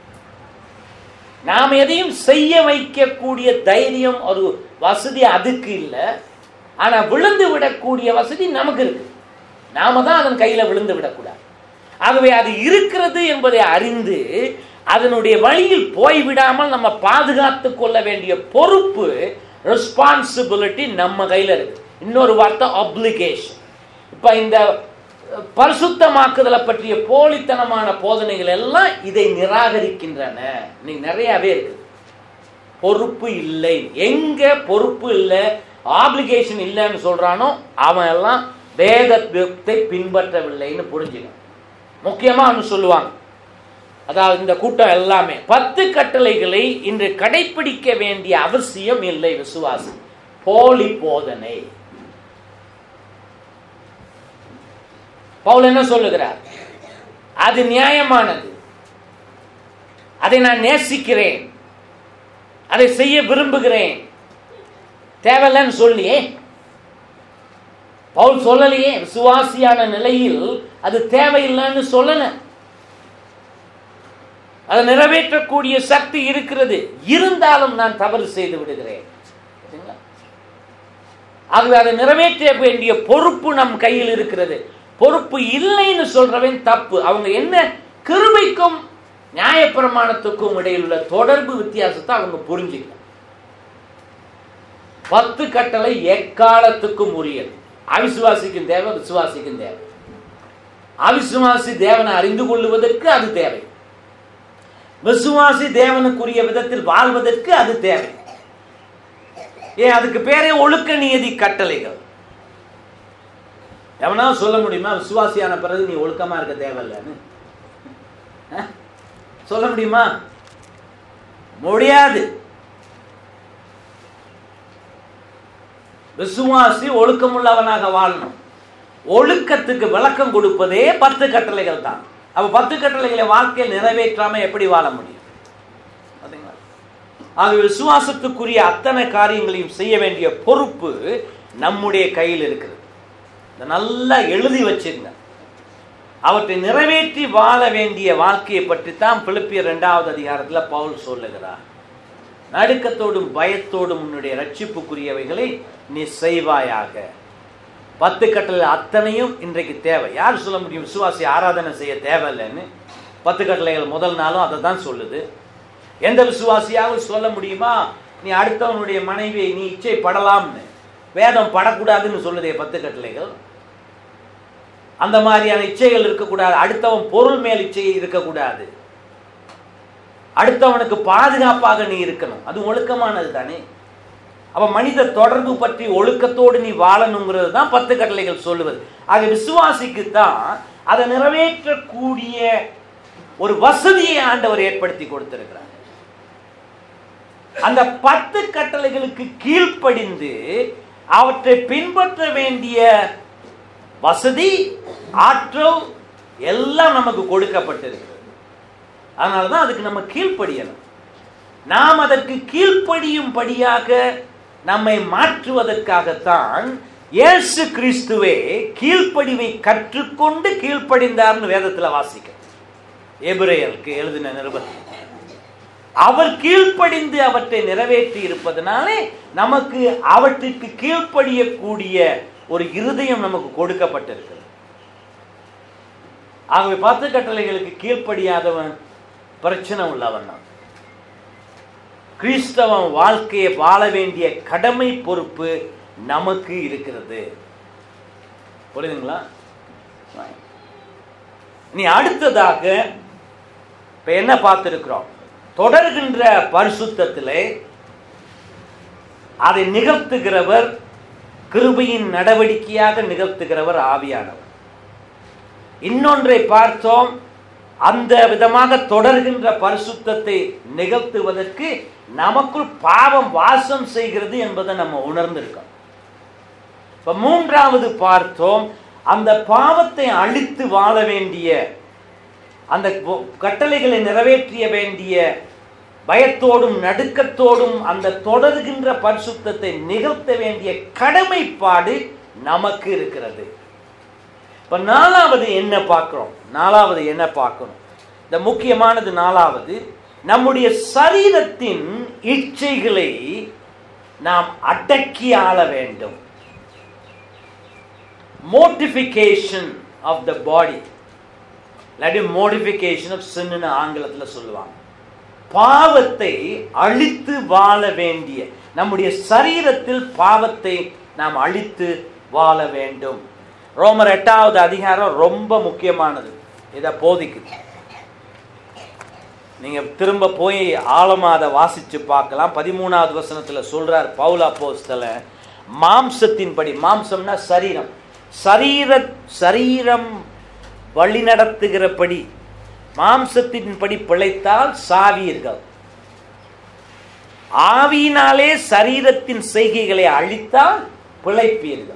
S1: நாம் எதையும் செய்ய வைக்கக்கூடிய தைரியம் ஒரு வசதி அதுக்கு இல்லை ஆனா விழுந்து விடக்கூடிய வசதி நமக்கு இருக்கு நாம தான் அதன் கையில விழுந்து விடக்கூடாது ஆகவே அது இருக்கிறது என்பதை அறிந்து அதனுடைய வழியில் போய்விடாமல் நம்ம பாதுகாத்து கொள்ள வேண்டிய பொறுப்பு ரெஸ்பான்சிபிலிட்டி நம்ம கையில இருக்கு இன்னொரு வார்த்தை அப்ளிகேஷன் இப்ப இந்த பரிசுத்தமாக்குதலை பற்றிய போலித்தனமான போதனைகள் எல்லாம் இதை நிராகரிக்கின்றன இன்னைக்கு நிறையவே இருக்கு பொறுப்பு இல்லை எங்க பொறுப்பு இல்லை ஆப்ளிகேஷன் இல்லைன்னு சொல்றானோ அவன் எல்லாம் வேதத்தை பின்பற்றவில்லைன்னு புரிஞ்சுக்கணும் முக்கியமா ஒன்று சொல்லுவாங்க அதாவது இந்த கூட்டம் எல்லாமே பத்து கட்டளைகளை இன்று கடைபிடிக்க வேண்டிய அவசியம் இல்லை விசுவாசி போலி போதனை பவுல் என்ன சொல்லுகிறார் அது நியாயமானது அதை நான் நேசிக்கிறேன் அதை செய்ய விரும்புகிறேன் தேவையில்லைன்னு சொல்லியே பவுல் சொல்லலையே விசுவாசியான நிலையில் அது தேவையில்லைன்னு சொல்லல அதை நிறைவேற்றக்கூடிய சக்தி இருக்கிறது இருந்தாலும் நான் தவறு செய்து விடுகிறேன் ஆகவே அதை நிறைவேற்ற வேண்டிய பொறுப்பு நம் கையில் இருக்கிறது பொறுப்பு இல்லைன்னு சொல்றவன் தப்பு அவங்க என்ன கிருபைக்கும் நியாயப்பிரமாணத்துக்கும் இடையில் உள்ள தொடர்பு வித்தியாசத்தை அவங்க புரிஞ்சுக்கணும் பத்து கட்டளை எக்காலத்துக்கும் உரியது அவிசுவாசிக்கும் தேவை விசுவாசிக்கும் தேவை அவிசுவாசி தேவனை அறிந்து கொள்ளுவதற்கு அது தேவை விசுவாசி தேவனுக்குரிய விதத்தில் வாழ்வதற்கு அது தேவை ஏன் அதுக்கு பேரே ஒழுக்க நியதி கட்டளைகள் எவனா சொல்ல முடியுமா விசுவாசியான பிறகு நீ ஒழுக்கமா இருக்க தேவையில்லைன்னு அஹ்? சொல்ல முடியுமா முடியாது விசுவாசி ஒழுக்கமுள்ளவனாக வாழணும் ஒழுக்கத்துக்கு விளக்கம் கொடுப்பதே பத்து கட்டளைகள் தான் அப்ப பத்து கட்டளைகளை வாழ்க்கையில் நிறைவேற்றாம எப்படி வாழ முடியும் பாத்தீங்களா? ஆக விசுவாசத்துக்குரிய அத்தனை காரியங்களையும் செய்ய வேண்டிய பொறுப்பு நம்முடைய கையில் இருக்குது இதை நல்லா எழுதி வச்சிருங்க அவற்றை நிறைவேற்றி வாழ வேண்டிய வாழ்க்கையை பற்றி தான் பிலிப்பியர் இரண்டாவது அதிகாரத்தில் பவுல் சொல்லுகிறார் நடுக்கத்தோடும் பயத்தோடும் உன்னுடைய ரட்சிப்புக்குரியவைகளை நீ செய்வாயாக பத்து கட்டளை அத்தனையும் இன்றைக்கு தேவை யார் சொல்ல முடியும் விசுவாசி ஆராதனை செய்ய தேவையில்லைன்னு பத்து கட்டளைகள் முதல் நாளும் அதை தான் சொல்லுது எந்த விசுவாசியாவது சொல்ல முடியுமா நீ அடுத்தவனுடைய மனைவியை நீ இச்சை படலாம்னு வேதம் படக்கூடாதுன்னு சொல்லுதே பத்து கட்டளைகள் அந்த மாதிரியான இச்சைகள் இருக்கக்கூடாது அடுத்தவன் பொருள் மேல் இச்சை இருக்கக்கூடாது அடுத்தவனுக்கு பாதுகாப்பாக நீ இருக்கணும் அது ஒழுக்கமானது தானே அப்ப மனித தொடர்பு பற்றி ஒழுக்கத்தோடு நீ வாழணுங்கிறது தான் பத்து கட்டளைகள் சொல்லுவது ஆக விசுவாசிக்கு தான் அதை நிறைவேற்றக்கூடிய ஒரு வசதியை ஆண்டவர் ஏற்படுத்தி கொடுத்திருக்கிறார் அந்த பத்து கட்டளைகளுக்கு கீழ்ப்படிந்து அவற்றை பின்பற்ற வேண்டிய வசதி ஆற்றல் எல்லாம் நமக்கு கொடுக்கப்பட்டிருக்கிறது அதனால தான் அதுக்கு நம்ம கீழ்ப்படியணும் நாம் அதற்கு கீழ்ப்படியும்படியாக நம்மை மாற்றுவதற்காகத்தான் இயேசு கிறிஸ்துவே கீழ்ப்படிவை கற்றுக்கொண்டு கீழ்ப்படிந்தார்னு வேதத்துல வாசிக்க எபிரேயருக்கு எழுதின நிருபத்தில் அவர் கீழ்ப்படிந்து அவற்றை நிறைவேற்றி இருப்பதனாலே நமக்கு அவற்றுக்கு கீழ்ப்படியக்கூடிய ஒரு இருதயம் நமக்கு கொடுக்கப்பட்டிருக்கிறது ஆகவே பத்து கட்டளைகளுக்கு கீழ்ப்படியாதவன் பிரச்சனை உள்ளவன் தான் கிறிஸ்தவன் வாழ்க்கையை வாழ வேண்டிய கடமை பொறுப்பு நமக்கு இருக்கிறது புரியுதுங்களா நீ அடுத்ததாக இப்ப என்ன பார்த்திருக்கிறோம் தொடர்கின்ற பரிசுத்தத்திலே அதை நிகழ்த்துகிறவர் கிருபையின் நடவடிக்கையாக நிகழ்த்துகிறவர் ஆவியானவர் இன்னொன்றை பார்த்தோம் அந்த விதமாக தொடர்கின்ற பரிசுத்தத்தை நிகழ்த்துவதற்கு நமக்குள் பாவம் வாசம் செய்கிறது என்பதை நம்ம உணர்ந்திருக்கோம் இப்ப மூன்றாவது பார்த்தோம் அந்த பாவத்தை அழித்து வாழ வேண்டிய அந்த பொ- கட்டளைகளை நிறைவேற்றிய வேண்டிய பயத்தோடும் நடுக்கத்தோடும் அந்த தொடர்கின்ற பரிசுத்தத்தை நிகழ்த்த வேண்டிய கடமைப்பாடு நமக்கு இருக்கிறது இப்ப நாலாவது என்ன பார்க்கிறோம் நாலாவது என்ன பார்க்கணும் இந்த முக்கியமானது நாலாவது நம்முடைய சரீரத்தின் இச்சைகளை நாம் அடக்கி ஆள வேண்டும் மோட்டிஃபிகேஷன் ஆஃப் த பாடி இல்லாட்டி மோடிஃபிகேஷன் ஆஃப் சின்னு ஆங்கிலத்தில் சொல்லுவாங்க பாவத்தை அழித்து வாழ வேண்டிய நம்முடைய சரீரத்தில் பாவத்தை நாம் அழித்து வாழ வேண்டும் ரோமர் எட்டாவது அதிகாரம் ரொம்ப முக்கியமானது இதை போதிக்குது நீங்க திரும்ப போய் ஆழமா அதை வாசிச்சு பார்க்கலாம் பதிமூணாவது வசனத்துல சொல்றார் பவுலா போஸ்தல மாம்சத்தின்படி மாம்சம்னா சரீரம் சரீர சரீரம் வழிநடத்துகிறபடி மாம்சத்தின்படி பிழைத்தால் சாவீர்கள் ஆவியினாலே சரீரத்தின் செய்கைகளை அழித்தால் பிழைப்பீர்கள்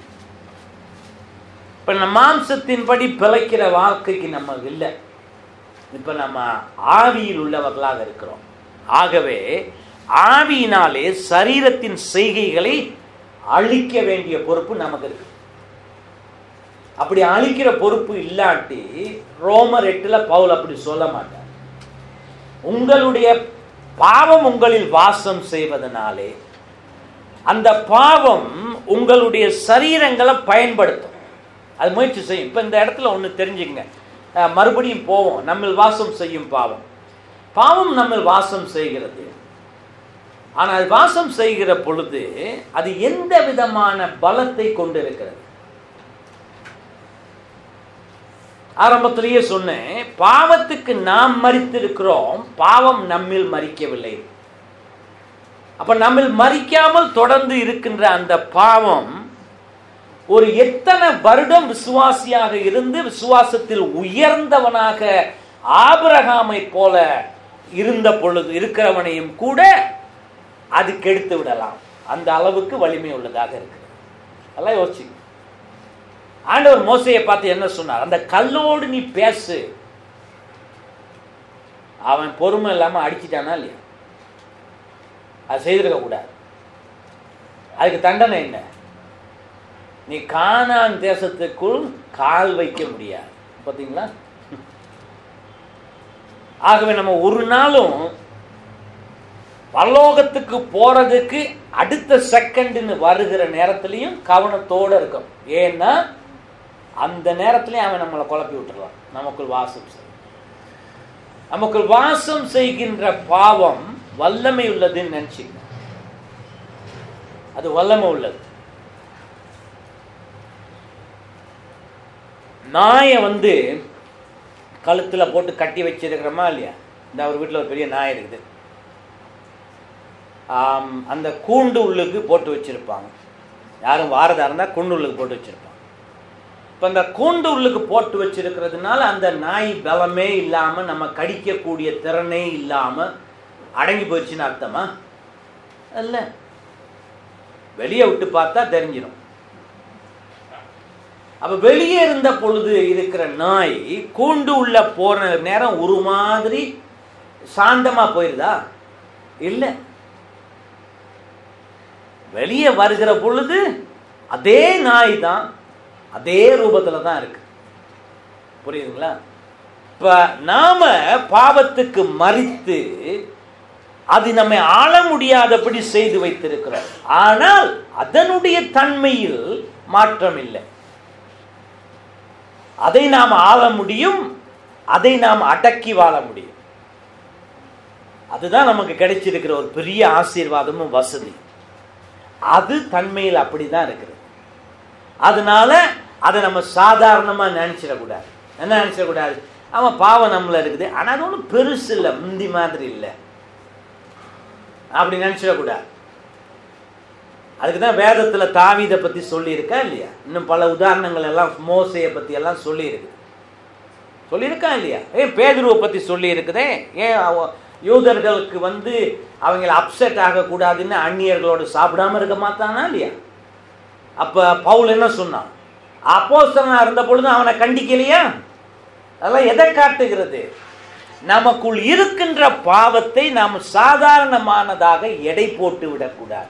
S1: இப்ப நம்ம மாம்சத்தின்படி பிழைக்கிற வாழ்க்கைக்கு நம்ம இல்லை இப்ப நம்ம ஆவியில் உள்ளவர்களாக இருக்கிறோம் ஆகவே ஆவியினாலே சரீரத்தின் செய்கைகளை அழிக்க வேண்டிய பொறுப்பு நமக்கு இருக்கு அப்படி அழிக்கிற பொறுப்பு இல்லாட்டி ரோமர் எட்டுல பவுல் அப்படி சொல்ல மாட்டார் உங்களுடைய பாவம் உங்களில் வாசம் செய்வதனாலே அந்த பாவம் உங்களுடைய சரீரங்களை பயன்படுத்தும் அது முயற்சி செய்யும் இப்போ இந்த இடத்துல ஒன்று தெரிஞ்சுக்கங்க அஹ், மறுபடியும் போவோம் நம்மில் வாசம் செய்யும் பாவம் பாவம் நம்மில் வாசம் செய்கிறது ஆனால் அது வாசம் செய்கிற பொழுது அது எந்த விதமான பலத்தை கொண்டிருக்கிறது ஆரம்பத்திலேயே சொன்னேன் பாவத்துக்கு நாம் மறித்திருக்கிறோம் பாவம் நம்மில் மறிக்கவில்லை அப்ப நம்மில் மறிக்காமல் தொடர்ந்து இருக்கின்ற அந்த பாவம் ஒரு எத்தனை வருடம் விசுவாசியாக இருந்து விசுவாசத்தில் உயர்ந்தவனாக ஆபிரகாமை போல இருந்த பொழுது இருக்கிறவனையும் கூட அது கெடுத்து விடலாம் அந்த அளவுக்கு வலிமை உள்ளதாக இருக்கு அதெல்லாம் யோசிச்சு ஆண்டவர் மோசையை பார்த்து என்ன சொன்னார் அந்த கல்லோடு நீ பேசு அவன் பொறுமை இல்லாம அடிச்சிட்டானா இல்லையா அது செய்திருக்க கூடாது அதுக்கு தண்டனை என்ன நீ கானான் தேசத்துக்குள் கால் வைக்க முடியாது பார்த்தீங்களா ஆகவே நம்ம ஒரு நாளும் பரலோகத்துக்கு போறதுக்கு அடுத்த செகண்ட்னு வருகிற நேரத்திலையும் கவனத்தோட இருக்கும் ஏன்னா அந்த நேரத்திலையும் அவன் நம்மளை குழப்பி விட்டுருவான் நமக்குள் வாசம் செய் நமக்குள் வாசம் செய்கின்ற பாவம் வல்லமை உள்ளதுன்னு நினைச்சுக்கணும் அது வல்லமை உள்ளது நாயை வந்து கழுத்துல போட்டு கட்டி வச்சிருக்கிறோமா இல்லையா இந்த அவர் வீட்டில் ஒரு பெரிய நாய் இருக்குது ஆம், அந்த கூண்டு உள்ளுக்கு போட்டு வச்சிருப்பாங்க யாரும் வாரதா இருந்தால் கூண்டு உள்ளுக்கு போட்டு வச்சிருப்பாங்க இப்போ அந்த கூண்டு உள்ளுக்கு போட்டு வச்சிருக்கிறதுனால அந்த நாய் பலமே இல்லாமல் நம்ம கடிக்கக்கூடிய திறனே இல்லாமல் அடங்கி போயிடுச்சுன்னு அர்த்தமா இல்ல வெளியே விட்டு பார்த்தா தெரிஞ்சிடும் அப்ப வெளியே இருந்த பொழுது இருக்கிற நாய் கூண்டு உள்ள போற நேரம் ஒரு மாதிரி சாந்தமா போயிருதா இல்ல வெளியே வருகிற பொழுது அதே நாய் தான் அதே ரூபத்துல தான் இருக்கு புரியுதுங்களா இப்ப நாம பாவத்துக்கு மறித்து அது நம்மை ஆள முடியாதபடி செய்து வைத்திருக்கிறோம் ஆனால் அதனுடைய தன்மையில் மாற்றம் இல்லை அதை நாம் ஆள முடியும் அதை நாம் அடக்கி வாழ முடியும் அதுதான் நமக்கு கிடைச்சிருக்கிற ஒரு பெரிய ஆசீர்வாதமும் வசதி அது தன்மையில் அப்படிதான் இருக்கிறது அதனால அதை நம்ம சாதாரணமா நினைச்சிடக்கூடாது என்ன நினைச்சிடக்கூடாது அவன் பாவம் நம்மள இருக்குது ஆனா அது ஒன்றும் பெருசு இல்லை முந்தி மாதிரி இல்லை அப்படி நினைச்சிடக்கூடாது அதுக்கு தான் வேதத்தில் தாவீதை பற்றி சொல்லியிருக்கா இல்லையா இன்னும் பல உதாரணங்கள் எல்லாம் மோசையை பற்றி எல்லாம் சொல்லியிருக்கு சொல்லியிருக்கா இல்லையா ஏன் பேதுருவை பற்றி சொல்லியிருக்குதே ஏன் அவ- யூதர்களுக்கு வந்து அவங்கள அப்செட் ஆகக்கூடாதுன்னு அந்நியர்களோடு சாப்பிடாம இருக்க மாட்டானா இல்லையா அப்போ பவுல் என்ன சொன்னான் அப்போஸ்தலனா இருந்த பொழுது அவனை கண்டிக்கலையா அதெல்லாம் எதை காட்டுகிறது நமக்குள் இருக்கின்ற பாவத்தை நாம் சாதாரணமானதாக எடை போட்டு விடக்கூடாது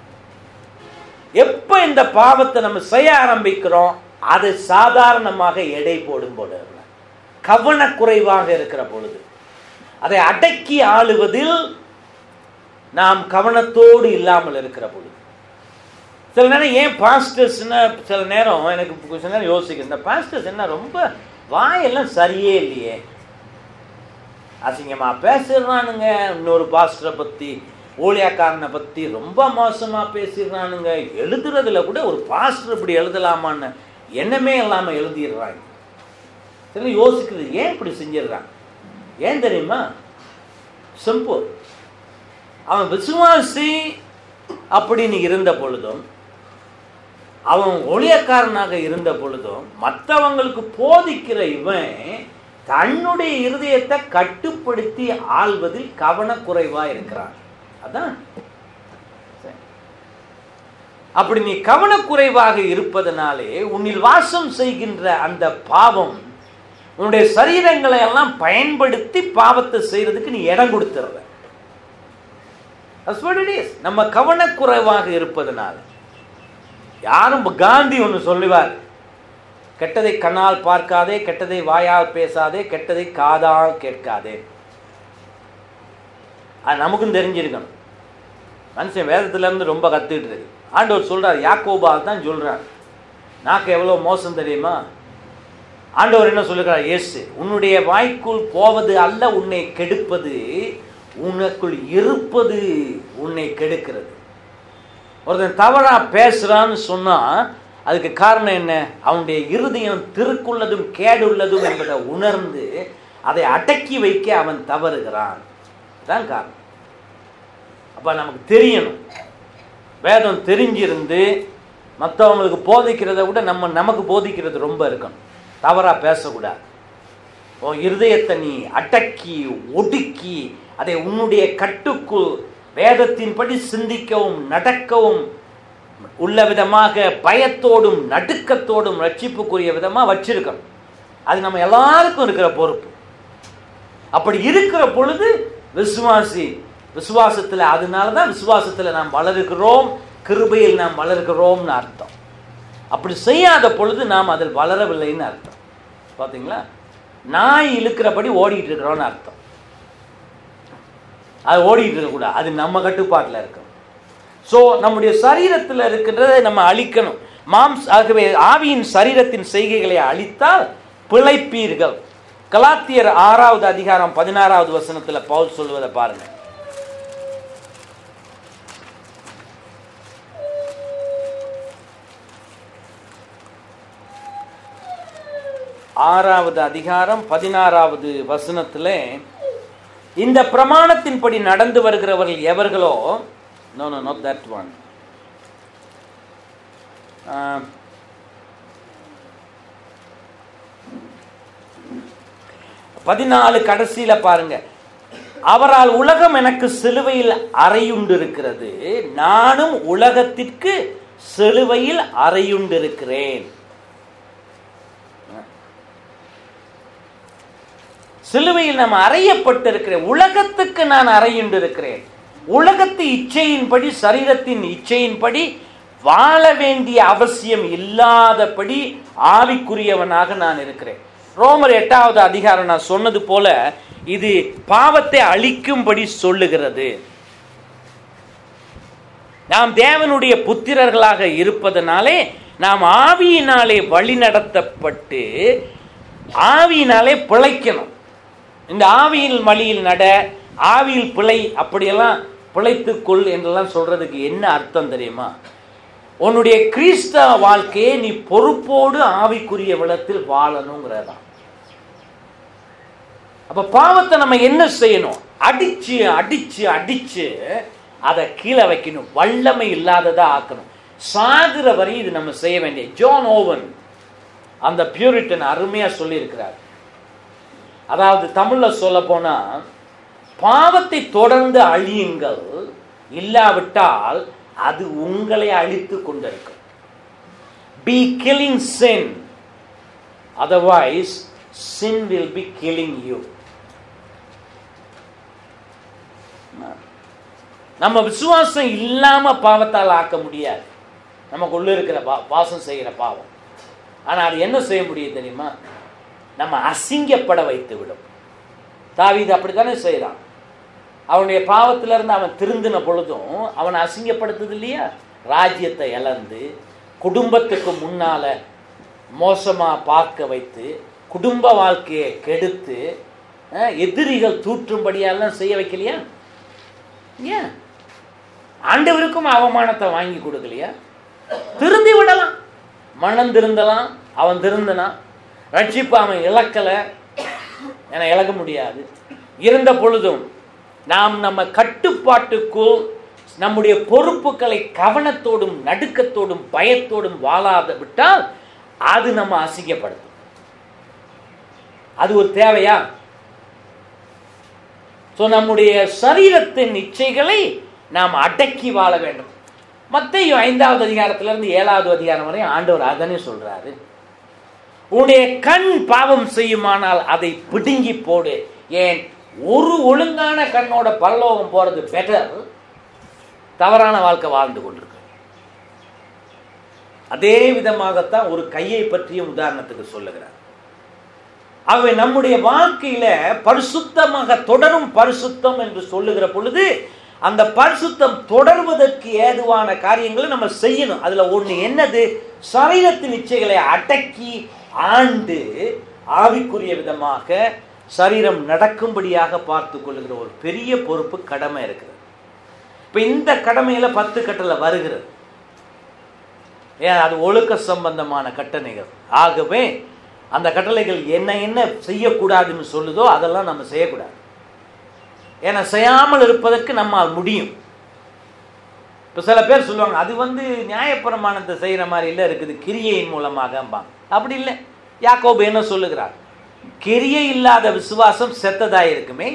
S1: எப்ப இந்த பாவத்தை நம்ம செய்ய ஆரம்பிக்கிறோம் அது சாதாரணமாக எடை போடும் பொழுது கவனக்குறைவாக இருக்கிற பொழுது அதை அடக்கி ஆளுவதில் நாம் கவனத்தோடு இல்லாமல் இருக்கிற பொழுது சில நேரம் ஏன் பாஸ்டர்ஸ்னா சில நேரம் எனக்கு சில நேரம் யோசிக்கிறேன் இந்த பாஸ்டர்ஸ் என்ன ரொம்ப வாயெல்லாம் சரியே இல்லையே அசிங்கமா பேசிடுறானுங்க இன்னொரு பாஸ்டரை பத்தி ஊழியக்காரனை பத்தி ரொம்ப மோசமா பேசிடுறானுங்க எழுதுறதுல கூட ஒரு பாஸ்டர் இப்படி எழுதலாமான்னு எண்ணமே இல்லாம எழுதிடுறாங்க சில யோசிக்கிறது ஏன் இப்படி செஞ்சிடுறான் ஏன் தெரியுமா சிம்பிள் அவன் விசுவாசி அப்படின்னு இருந்த பொழுதும் அவன் ஒளியக்காரனாக இருந்த பொழுதும் மற்றவங்களுக்கு போதிக்கிற இவன் தன்னுடைய இருதயத்தை கட்டுப்படுத்தி ஆள்வதில் கவனக்குறைவா இருக்கிறான் அதான் சரி. அப்படி நீ கவனக்குறைவாக இருப்பதனாலே உன்னில் வாசம் செய்கின்ற அந்த பாவம் உன்னுடைய சரீரங்களை எல்லாம் பயன்படுத்தி பாவத்தை செய்யறதுக்கு நீ இடம் கொடுத்துடுற That's what it is. நம்ம கவனக்குறைவாக இருப்பதனால யாரும் இப்ப காந்தி ஒன்று சொல்லுவார் கெட்டதை கண்ணால் பார்க்காதே கெட்டதை வாயால் பேசாதே கெட்டதை காதால் கேட்காதே அது நமக்கும் தெரிஞ்சிருக்கணும் மனுஷன் வேதத்துல இருந்து ரொம்ப கத்துக்கிட்டு இருக்கு ஆண்டவர் சொல்றார் யாக்கோபால் தான் சொல்றார் நாக்கு எவ்வளவு மோசம் தெரியுமா ஆண்டவர் என்ன சொல்லுகிறார் இயேசு உன்னுடைய வாய்க்குள் போவது அல்ல உன்னை கெடுப்பது உனக்குள் இருப்பது உன்னை கெடுக்கிறது ஒருத்தன் தவறா பேசுறான்னு சொன்னா அதுக்கு காரணம் என்ன அவனுடைய இருதயம் திருக்குள்ளதும் கேடுள்ளதும் என்பதை உணர்ந்து அதை அடக்கி வைக்க அவன் தவறுகிறான் தான் காரணம் அப்ப நமக்கு தெரியணும் வேதம் தெரிஞ்சிருந்து மற்றவங்களுக்கு போதிக்கிறதை விட நம்ம நமக்கு போதிக்கிறது ரொம்ப இருக்கணும் தவறா பேசக்கூடாது உன் இருதயத்தை நீ அடக்கி ஒடுக்கி அதை உன்னுடைய கட்டுக்குள் வேதத்தின்படி சிந்திக்கவும் நடக்கவும் உள்ள விதமாக பயத்தோடும் நடுக்கத்தோடும் ரட்சிப்புக்குரிய விதமா வச்சிருக்கணும் அது நம்ம எல்லாருக்கும் இருக்கிற பொறுப்பு அப்படி இருக்கிற பொழுது விசுவாசி விசுவாசத்துல அதனால தான் விசுவாசத்துல நாம் வளருகிறோம் கிருபையில் நாம் வளர்கிறோம்னு அர்த்தம் அப்படி செய்யாத பொழுது நாம் அதில் வளரவில்லைன்னு அர்த்தம் பாத்தீங்களா நாய் இழுக்கிறபடி ஓடிட்டு இருக்கிறோம்னு அர்த்தம் அது ஓடிட்டு இருக்கக்கூடாது அது நம்ம கட்டுப்பாட்டில் இருக்கும் ஸோ நம்முடைய சரீரத்தில் இருக்கின்றதை நம்ம அழிக்கணும் மாம்ஸ் ஆகவே ஆவியின் சரீரத்தின் செய்கைகளை அழித்தால் பிழைப்பீர்கள் கலாத்தியர் ஆறாவது அதிகாரம் பதினாறாவது வசனத்தில் பவுல் சொல்வதை பாருங்க ஆறாவது அதிகாரம் பதினாறாவது வசனத்தில் இந்த பிரமாணத்தின்படி நடந்து வருகிறவர்கள் எவர்களோ no no note that one பதினாலு கடைசியில பாருங்க அவரால் உலகம் எனக்கு சிலுவையில் அறையுண்டிருக்கிறது நானும் உலகத்திற்கு சிலுவையில் அறையுண்டிருக்கிறேன் சிலுவையில் நாம் அறையப்பட்டிருக்கிறேன் உலகத்துக்கு நான் அறையுண்டிருக்கிறேன் உலகத்து இச்சையின்படி சரீரத்தின் இச்சையின்படி வாழ வேண்டிய அவசியம் இல்லாதபடி ஆவிக்குரியவனாக நான் இருக்கிறேன் ரோமர் எட்டாவது அதிகாரம் நான் சொன்னது போல இது பாவத்தை அழிக்கும்படி சொல்லுகிறது நாம் தேவனுடைய புத்திரர்களாக இருப்பதனாலே நாம் ஆவியினாலே வழிநடத்தப்பட்டு ஆவியினாலே பிழைக்கணும் இந்த ஆவியின் வழியில் நட ஆவியில் பிழை அப்படியெல்லாம் பிழைத்துக்கொள் என்றெல்லாம் சொல்றதுக்கு என்ன அர்த்தம் தெரியுமா உன்னுடைய கிறிஸ்தவ வாழ்க்கையை நீ பொறுப்போடு ஆவிக்குரிய விளத்தில் வாழணுங்கிறதான் அப்ப பாவத்தை நம்ம என்ன செய்யணும் அடிச்சு அடிச்சு அடிச்சு அதை கீழே வைக்கணும் வல்லமை இல்லாததா ஆக்கணும் சாகுற வரை இது நம்ம செய்ய வேண்டிய ஜான் ஓவன் அந்த பியூரிட்டன் அருமையா சொல்லியிருக்கிறார் அதாவது தமிழ்ல சொல்ல போனா பாவத்தை தொடர்ந்து அழியுங்கள் இல்லாவிட்டால் அது உங்களை அழித்து கொண்டிருக்கும் be killing sin otherwise sin will be killing you நம்ம விசுவாசம் இல்லாம பாவத்தால் ஆக்க முடியாது நமக்குள்ள இருக்கிற பா- பாசம் செய்கிற பாவம் ஆனா அது என்ன செய்ய முடியும் தெரியுமா நம்ம அசிங்கப்பட வைத்து விடும் தாவீது அப்படித்தானே செய்கிறான் அவனுடைய பாவத்திலிருந்து அவன் திருந்தின பொழுதும் அவனை அசிங்கப்படுத்துது இல்லையா ராஜ்யத்தை இழந்து குடும்பத்துக்கு முன்னால மோசமா பார்க்க வைத்து குடும்ப வாழ்க்கையை கெடுத்து அஹ், எதிரிகள் தூற்றும்படியெல்லாம் செய்ய வைக்கலையா ஏன் ஆண்டவருக்கும் அவமானத்தை வாங்கி கொடுக்கலையா திருந்தி விடலாம் மனம் திருந்தலாம் அவன் திருந்தனான் ரட்சிப்பு அவன் இழக்கலை என இழக்க முடியாது இருந்த பொழுதும் நாம் நம்ம கட்டுப்பாட்டுக்குள் நம்முடைய பொறுப்புகளை கவனத்தோடும் நடுக்கத்தோடும் பயத்தோடும் வாழாத விட்டால் அது நம்ம அசிங்கப்படுத்தும் அது ஒரு தேவையா ஸோ நம்முடைய சரீரத்தின் இச்சைகளை நாம் அடக்கி வாழ வேண்டும் மத்தையு ஐந்தாவது அதிகாரத்திலிருந்து ஏழாவது அதிகாரம் வரை ஆண்டவர் அதனே சொல்றாரு உன்னுடைய கண் பாவம் செய்யுமானால் அதை பிடுங்கி போடு ஏன் ஒரு ஒழுங்கான கண்ணோட பரலோகம் போறது பெட்டர் தவறான வாழ்க்கை வாழ்ந்து கொண்டிருக்கு அதே விதமாகத்தான் ஒரு கையை பற்றியும் உதாரணத்துக்கு சொல்லுகிறார் ஆகவே நம்முடைய வாழ்க்கையில பரிசுத்தமாக தொடரும் பரிசுத்தம் என்று சொல்லுகிற பொழுது அந்த பரிசுத்தம் தொடர்வதற்கு ஏதுவான காரியங்களை நம்ம செய்யணும் அதுல ஒண்ணு என்னது சரீரத்தின் இச்சைகளை அடக்கி ஆண்டு ஆவிக்குரிய விதமாக சரீரம் நடக்கும்படியாக பார்த்து கொள்ளுகிற ஒரு பெரிய பொறுப்பு கடமை இருக்கிறது இப்ப இந்த கடமையில பத்து கட்டளை வருகிறது ஏன் அது ஒழுக்க சம்பந்தமான கட்டளைகள் ஆகவே அந்த கட்டளைகள் என்ன என்ன செய்யக்கூடாதுன்னு சொல்லுதோ அதெல்லாம் நம்ம செய்யக்கூடாது ஏன்னா செய்யாமல் இருப்பதற்கு நம்மால் முடியும் இப்போ சில பேர் சொல்லுவாங்க அது வந்து நியாயப்பிரமாணத்தை செய்கிற மாதிரி இல்லை இருக்குது கிரியையின் மூலமாக அப்படி இல்லை யாக்கோபு என்ன சொல்லுகிறார் கிரியை இல்லாத விசுவாசம் செத்ததாக இருக்குமே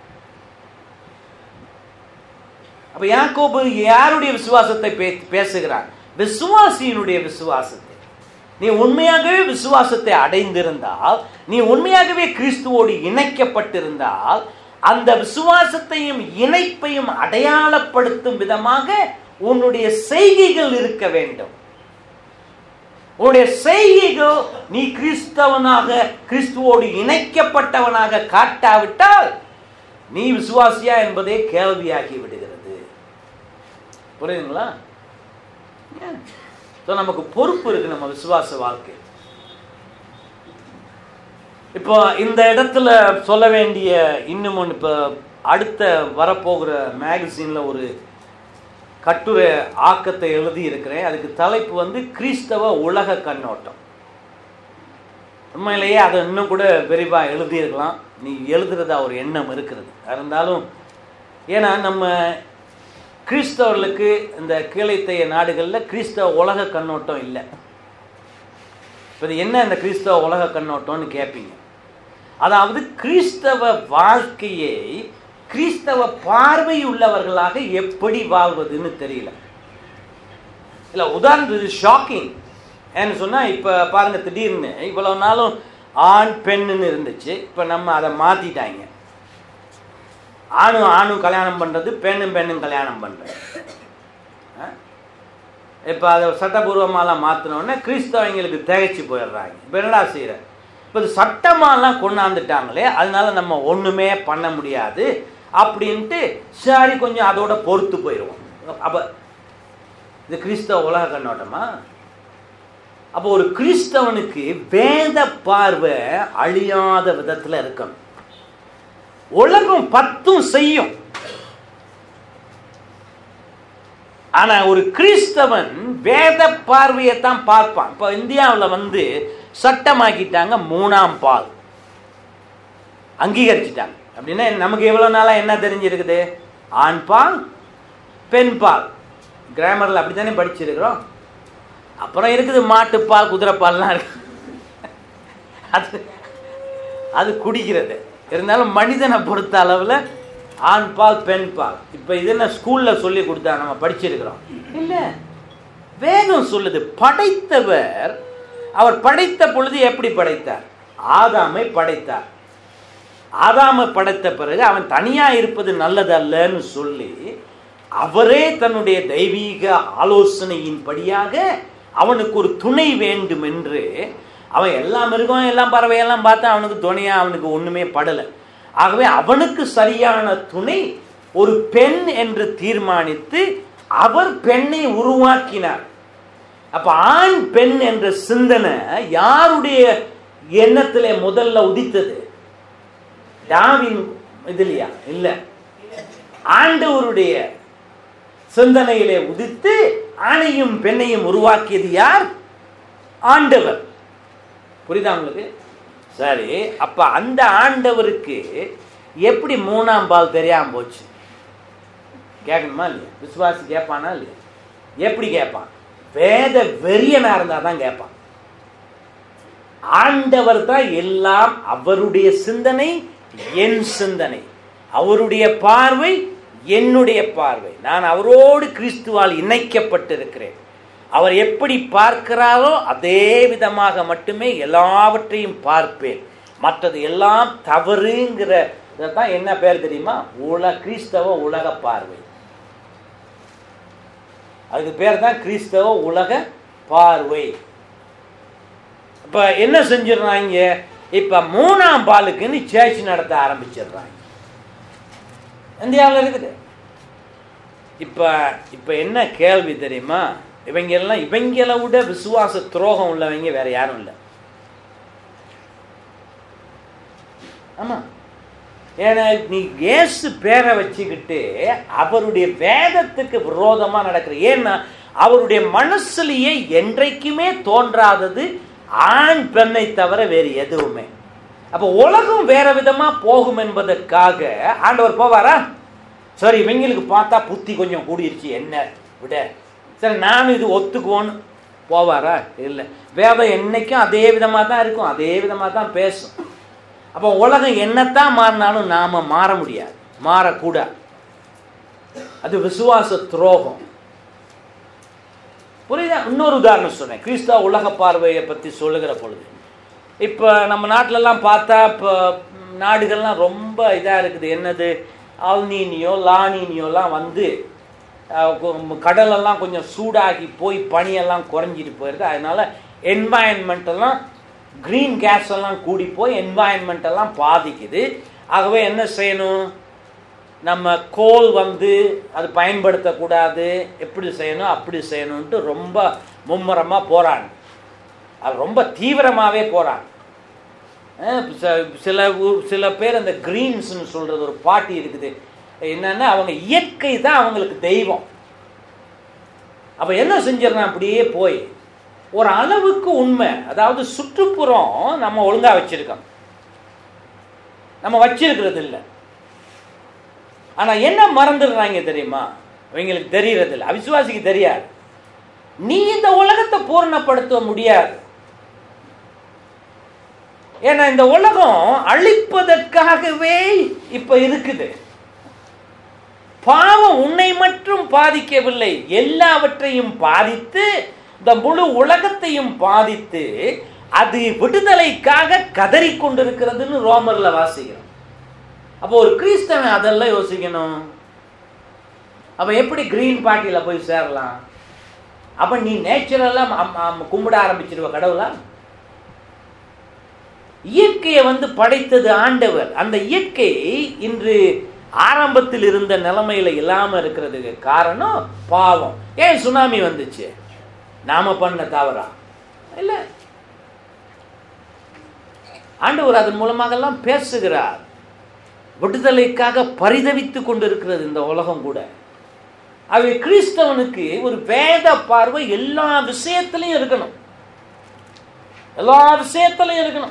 S1: அப்ப யாக்கோபு யாருடைய விசுவாசத்தை பே- பேசுகிறார் விசுவாசியினுடைய விசுவாசத்தை நீ உண்மையாகவே விசுவாசத்தை அடைந்திருந்தால் நீ உண்மையாகவே கிறிஸ்துவோடு இணைக்கப்பட்டிருந்தால் அந்த விசுவாசத்தையும் இணைப்பையும் அடையாளப்படுத்தும் விதமாக உன்னுடைய செய்கைகள் இருக்க வேண்டும் உன்னுடைய செய்கைகள் நீ கிறிஸ்தவனாக கிறிஸ்துவோடு இணைக்கப்பட்டவனாக காட்டாவிட்டால் நீ விசுவாசியா என்பதே கேள்வியாகி விடுகிறது புரியுதுங்களா ஸோ நமக்கு பொறுப்பு இருக்கு நம்ம விசுவாச வாழ்க்கை இப்போ இந்த இடத்துல சொல்ல வேண்டிய இன்னும் ஒன்று இப்போ அடுத்த வரப்போகிற மேகசின்ல ஒரு கட்டுரை ஆக்கத்தை எழுதி இருக்கிறேன் அதுக்கு தலைப்பு வந்து கிறிஸ்தவ உலக கண்ணோட்டம் உண்மையிலேயே அதை இன்னும் கூட விரிவாக எழுதியிருக்கலாம் நீ எழுதுறதா ஒரு எண்ணம் இருக்கிறது இருந்தாலும் ஏன்னா நம்ம கிறிஸ்தவர்களுக்கு இந்த கீழைத்தைய நாடுகளில் கிறிஸ்தவ உலக கண்ணோட்டம் இல்லை இப்போ இது என்ன இந்த கிறிஸ்தவ உலக கண்ணோட்டம்னு கேட்பீங்க அதாவது கிறிஸ்தவ வாழ்க்கையை கிறிஸ்தவ பார்வை உள்ளவர்களாக எப்படி வாழ்வதுன்னு தெரியல இல்லை உதாரணத்துக்கு ஷாக்கிங் ஏன்னு சொன்னால் இப்போ பாருங்க திடீர்னு இவ்வளவு நாளும் ஆண் பெண்ணுன்னு இருந்துச்சு இப்போ நம்ம அதை மாற்றிட்டாங்க ஆணும் ஆணும் கல்யாணம் பண்ணுறது பெண்ணும் பெண்ணும் கல்யாணம் பண்ணுறது இப்போ அதை சட்டபூர்வமாலாம் மாற்றினோடனே கிறிஸ்தவங்களுக்கு திகைச்சு போயிடுறாங்க இப்போ என்னடா செய்கிற இப்போ இது சட்டமாலாம் கொண்டாந்துட்டாங்களே அதனால நம்ம ஒன்றுமே பண்ண முடியாது அப்படின்ட்டு சரி கொஞ்சம் அதோட பொறுத்து போயிடுவோம் அப்போ இது கிறிஸ்தவ உலக கண்ணோட்டமா அப்போ ஒரு கிறிஸ்தவனுக்கு வேத பார்வை அழியாத விதத்தில் இருக்கணும் உலகம் பத்தும் செய்யும் ஆனா ஒரு கிறிஸ்தவன் வேத பார்வையை தான் பார்ப்பான் இப்போ இந்தியாவில் வந்து சட்டமாக்கிட்டாங்க மூணாம் பால் அங்கீகரிச்சிட்டாங்க அப்படின்னா நமக்கு எவ்வளோ நாளாக என்ன தெரிஞ்சிருக்குது ஆண் பால் பெண் பால் கிராமரில் அப்படி தானே படிச்சிருக்கிறோம் அப்புறம் இருக்குது மாட்டுப்பால் குதிரைப்பால்லாம் இருக்கு அது அது குடிக்கிறது இருந்தாலும் மனிதனை பொறுத்த அளவில் ஆண் பால் பெண் பால் இப்போ இது என்ன ஸ்கூலில் சொல்லி கொடுத்தா நம்ம படிச்சிருக்கிறோம் இல்லை வேதம் சொல்லுது படைத்தவர் அவர் படைத்த பொழுது எப்படி படைத்தார் ஆதாமை படைத்தார் ஆதாமை படைத்த பிறகு அவன் தனியாக இருப்பது நல்லதல்லன்னு சொல்லி அவரே தன்னுடைய தெய்வீக ஆலோசனையின்படியாக அவனுக்கு ஒரு துணை வேண்டும் என்று அவன் எல்லா மிருகம் எல்லாம் பறவையெல்லாம் பார்த்தா அவனுக்கு துணையாக அவனுக்கு ஒன்றுமே படலை ஆகவே அவனுக்கு சரியான துணை ஒரு பெண் என்று தீர்மானித்து அவர் பெண்ணை உருவாக்கினார் அப்ப ஆண் பெண் என்ற சிந்தனை யாருடைய எண்ணத்திலே முதல்ல உதித்தது டாவின் இதுலையா இல்ல ஆண்டவருடைய சிந்தனையிலே உதித்து ஆணையும் பெண்ணையும் உருவாக்கியது யார் ஆண்டவர் புரியுதா உங்களுக்கு சரி அப்ப அந்த ஆண்டவருக்கு எப்படி மூணாம் பால் தெரியாம போச்சு கேட்கணுமா இல்லையா விசுவாசி கேட்பானா இல்லையா எப்படி கேட்பான் வேத வெறியனா இருந்தா தான் கேட்பான் ஆண்டவர் தான் எல்லாம் அவருடைய சிந்தனை என் சிந்தனை அவருடைய பார்வை என்னுடைய பார்வை நான் அவரோடு கிறிஸ்துவால் இணைக்கப்பட்டிருக்கிறேன் அவர் எப்படி பார்க்கிறாரோ அதே விதமாக மட்டுமே எல்லாவற்றையும் பார்ப்பேன் மற்றது எல்லாம் தவறுங்கிற தான் என்ன பேர் தெரியுமா உல கிறிஸ்தவ உலக பார்வை அதுக்கு பேர் தான் கிறிஸ்தவ உலக பார்வை இப்ப என்ன செஞ்சிடுறாங்க இப்ப மூணாம் பாலுக்குன்னு சேர்ச்சி நடத்த ஆரம்பிச்சிடுறாங்க இந்தியாவில் இருக்குது இப்ப இப்ப என்ன கேள்வி தெரியுமா இவங்க எல்லாம் இவங்களை விட விசுவாச துரோகம் உள்ளவங்க வேற யாரும் இல்லை ஆமா ஏன்னா நீ இயேசு பேரை வச்சுக்கிட்டு அவருடைய வேதத்துக்கு விரோதமா நடக்கிற ஏன்னா அவருடைய மனசுலயே என்றைக்குமே தோன்றாதது ஆண் பெண்ணை தவிர வேறு எதுவுமே அப்ப உலகம் வேற விதமா போகும் என்பதற்காக ஆண்டவர் போவாரா சரி இவங்களுக்கு பார்த்தா புத்தி கொஞ்சம் கூடிருச்சு என்ன விட சரி நானும் இது ஒத்துக்குவோன்னு போவாரா இல்லை வேதம் என்னைக்கும் அதே விதமாக தான் இருக்கும் அதே விதமாக தான் பேசும் அப்போ உலகம் என்னத்தான் மாறினாலும் நாம மாற முடியாது மாறக்கூடாது அது விசுவாச துரோகம் புரியுதா இன்னொரு உதாரணம் சொன்னேன் கிறிஸ்தவ உலக பார்வையை பற்றி சொல்லுகிற பொழுது இப்போ நம்ம நாட்டிலலாம் பார்த்தா இப்போ நாடுகள்லாம் ரொம்ப இதாக இருக்குது என்னது அல்னீனியோ லானினியோலாம் வந்து அஹ், கொ- கடலெல்லாம் கொஞ்சம் சூடாகி போய் பனியெல்லாம் குறைஞ்சிட்டு போயிடுது அதனால என்வாயன்மெண்ட் எல்லாம் க்ரீன் கேஸ் எல்லாம் கூடி போய் என்வாயன்மெண்ட் எல்லாம் பாதிக்குது ஆகவே என்ன செய்யணும் நம்ம கோல் வந்து அது பயன்படுத்தக்கூடாது எப்படி செய்யணும் அப்படி செய்யணும்ட்டு ரொம்ப மும்முரமாக போகிறாங்க அது ரொம்ப தீவிரமாகவே போகிறாங்க சில ஊ- சில பேர் அந்த கிரீன்ஸ்னு சொல்கிறது ஒரு பாட்டி இருக்குது என்னன்னா அவங்க இயற்கை தான் அவங்களுக்கு தெய்வம் அப்போ என்ன செஞ்சிடறான் அப்படியே போய் ஒரு அளவுக்கு உண்மை அதாவது சுற்றுப்புறம் நம்ம ஒழுங்கா வச்சிருக்கோம் நம்ம வச்சிருக்கிறது இல்லை ஆனா என்ன மறந்துடுறாங்க தெரியுமா இவங்களுக்கு தெரியறது இல்லை அவிசுவாசிக்கு தெரியாது நீ இந்த உலகத்தை பூரணப்படுத்த முடியாது ஏன்னா இந்த உலகம் அழிப்பதற்காகவே இப்ப இருக்குது பாவம் உன்னை மட்டும் பாதிக்கவில்லை எல்லாவற்றையும் பாதித்து இந்த முழு உலகத்தையும் பாதித்து அது விடுதலைக்காக கதறிக் கொண்டிருக்கிறதுன்னு ரோமர்ல வாசிக்கிறோம் அப்போ ஒரு கிறிஸ்தவன் அதெல்லாம் யோசிக்கணும் அப்ப எப்படி கிரீன் பார்ட்டியில போய் சேரலாம் அப்ப நீ நேச்சுரலா கும்பிட ஆரம்பிச்சிருவ கடவுளா இயற்கையை வந்து படைத்தது ஆண்டவர் அந்த இயற்கை இன்று ஆரம்பத்தில் இருந்த நிலைமையில இல்லாம இருக்கிறதுக்கு காரணம் பாவம் ஏன் சுனாமி வந்துச்சு நாம பண்ண தவறா இல்ல ஆண்டவர் அதன் மூலமாக எல்லாம் பேசுகிறார் விடுதலைக்காக பரிதவித்துக் கொண்டிருக்கிறது இந்த உலகம் கூட அவை கிறிஸ்தவனுக்கு ஒரு வேத பார்வை எல்லா விஷயத்திலையும் இருக்கணும் எல்லா விஷயத்திலையும் இருக்கணும்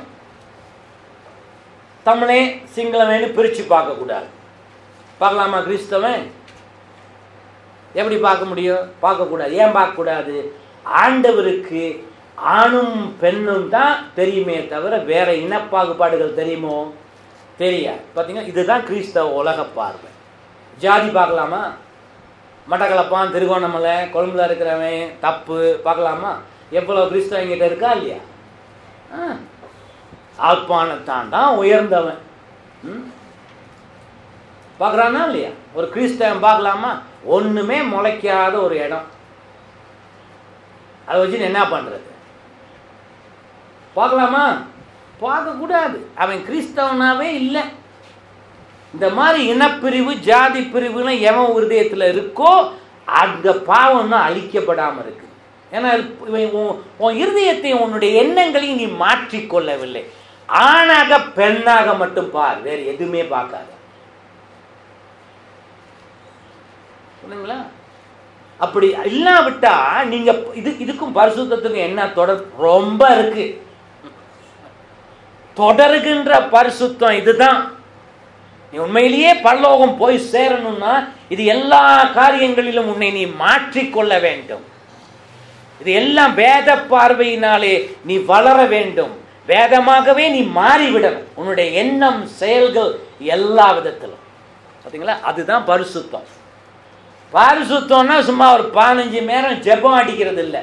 S1: தமிழே சிங்களமேனு பிரிச்சு பார்க்க கூடாது பார்க்கலாமா கிறிஸ்தவன் எப்படி பார்க்க முடியும் பார்க்க கூடாது ஏன் பார்க்க கூடாது ஆண்டவருக்கு ஆணும் பெண்ணும் தான் தெரியுமே தவிர வேற இனப்பாகுபாடுகள் தெரியுமோ தெரியாது பார்த்தீங்கன்னா இதுதான் கிறிஸ்தவ உலக பார்வை ஜாதி பார்க்கலாமா மட்டக்களப்பான் திருகோணமலை கொழும்புல இருக்கிறவன் தப்பு பார்க்கலாமா எவ்வளோ கிறிஸ்தவங்கிட்ட இருக்கா இல்லையா ஆ ஆழ்ப்பாணத்தான் தான் உயர்ந்தவன் ம்? பார்க்கறானா இல்லையா ஒரு கிறிஸ்தவன் பார்க்கலாமா ஒண்ணுமே முளைக்காத ஒரு இடம் அதை வச்சு என்ன பண்றது பார்க்கலாமா பார்க்கக்கூடாது அவன் கிறிஸ்தவனாவே இல்லை இந்த மாதிரி இனப்பிரிவு ஜாதி பிரிவுலாம் எவன் இருதயத்தில் இருக்கோ அந்த பாவம் இன்னும் அழிக்கப்படாமல் இருக்கு ஏன்னா இவன் உன் உன் இருதயத்தை உன்னுடைய எண்ணங்களையும் நீ மாற்றிக்கொள்ளவில்லை ஆணாக பெண்ணாக மட்டும் பார் வேறு எதுவுமே பார்க்காத சொன்னீங்களா அப்படி இல்லாவிட்டா நீங்க இது இதுக்கும் பரிசுத்தத்துக்கும் என்ன தொடர் ரொம்ப இருக்கு தொடருகின்ற பரிசுத்தம் இதுதான் நீ உண்மையிலேயே பரலோகம் போய் சேரணும்னா இது எல்லா காரியங்களிலும் உன்னை நீ மாற்றிக்கொள்ள வேண்டும் இது எல்லாம் வேத பார்வையினாலே நீ வளர வேண்டும் வேதமாகவே நீ மாறிவிடணும் உன்னுடைய எண்ணம் செயல்கள் எல்லா விதத்திலும் பார்த்தீங்களா அதுதான் பரிசுத்தம் பரிசுத்தம்னா சும்மா ஒரு பதினஞ்சு நேரம் ஜெபம் அடிக்கிறது இல்லை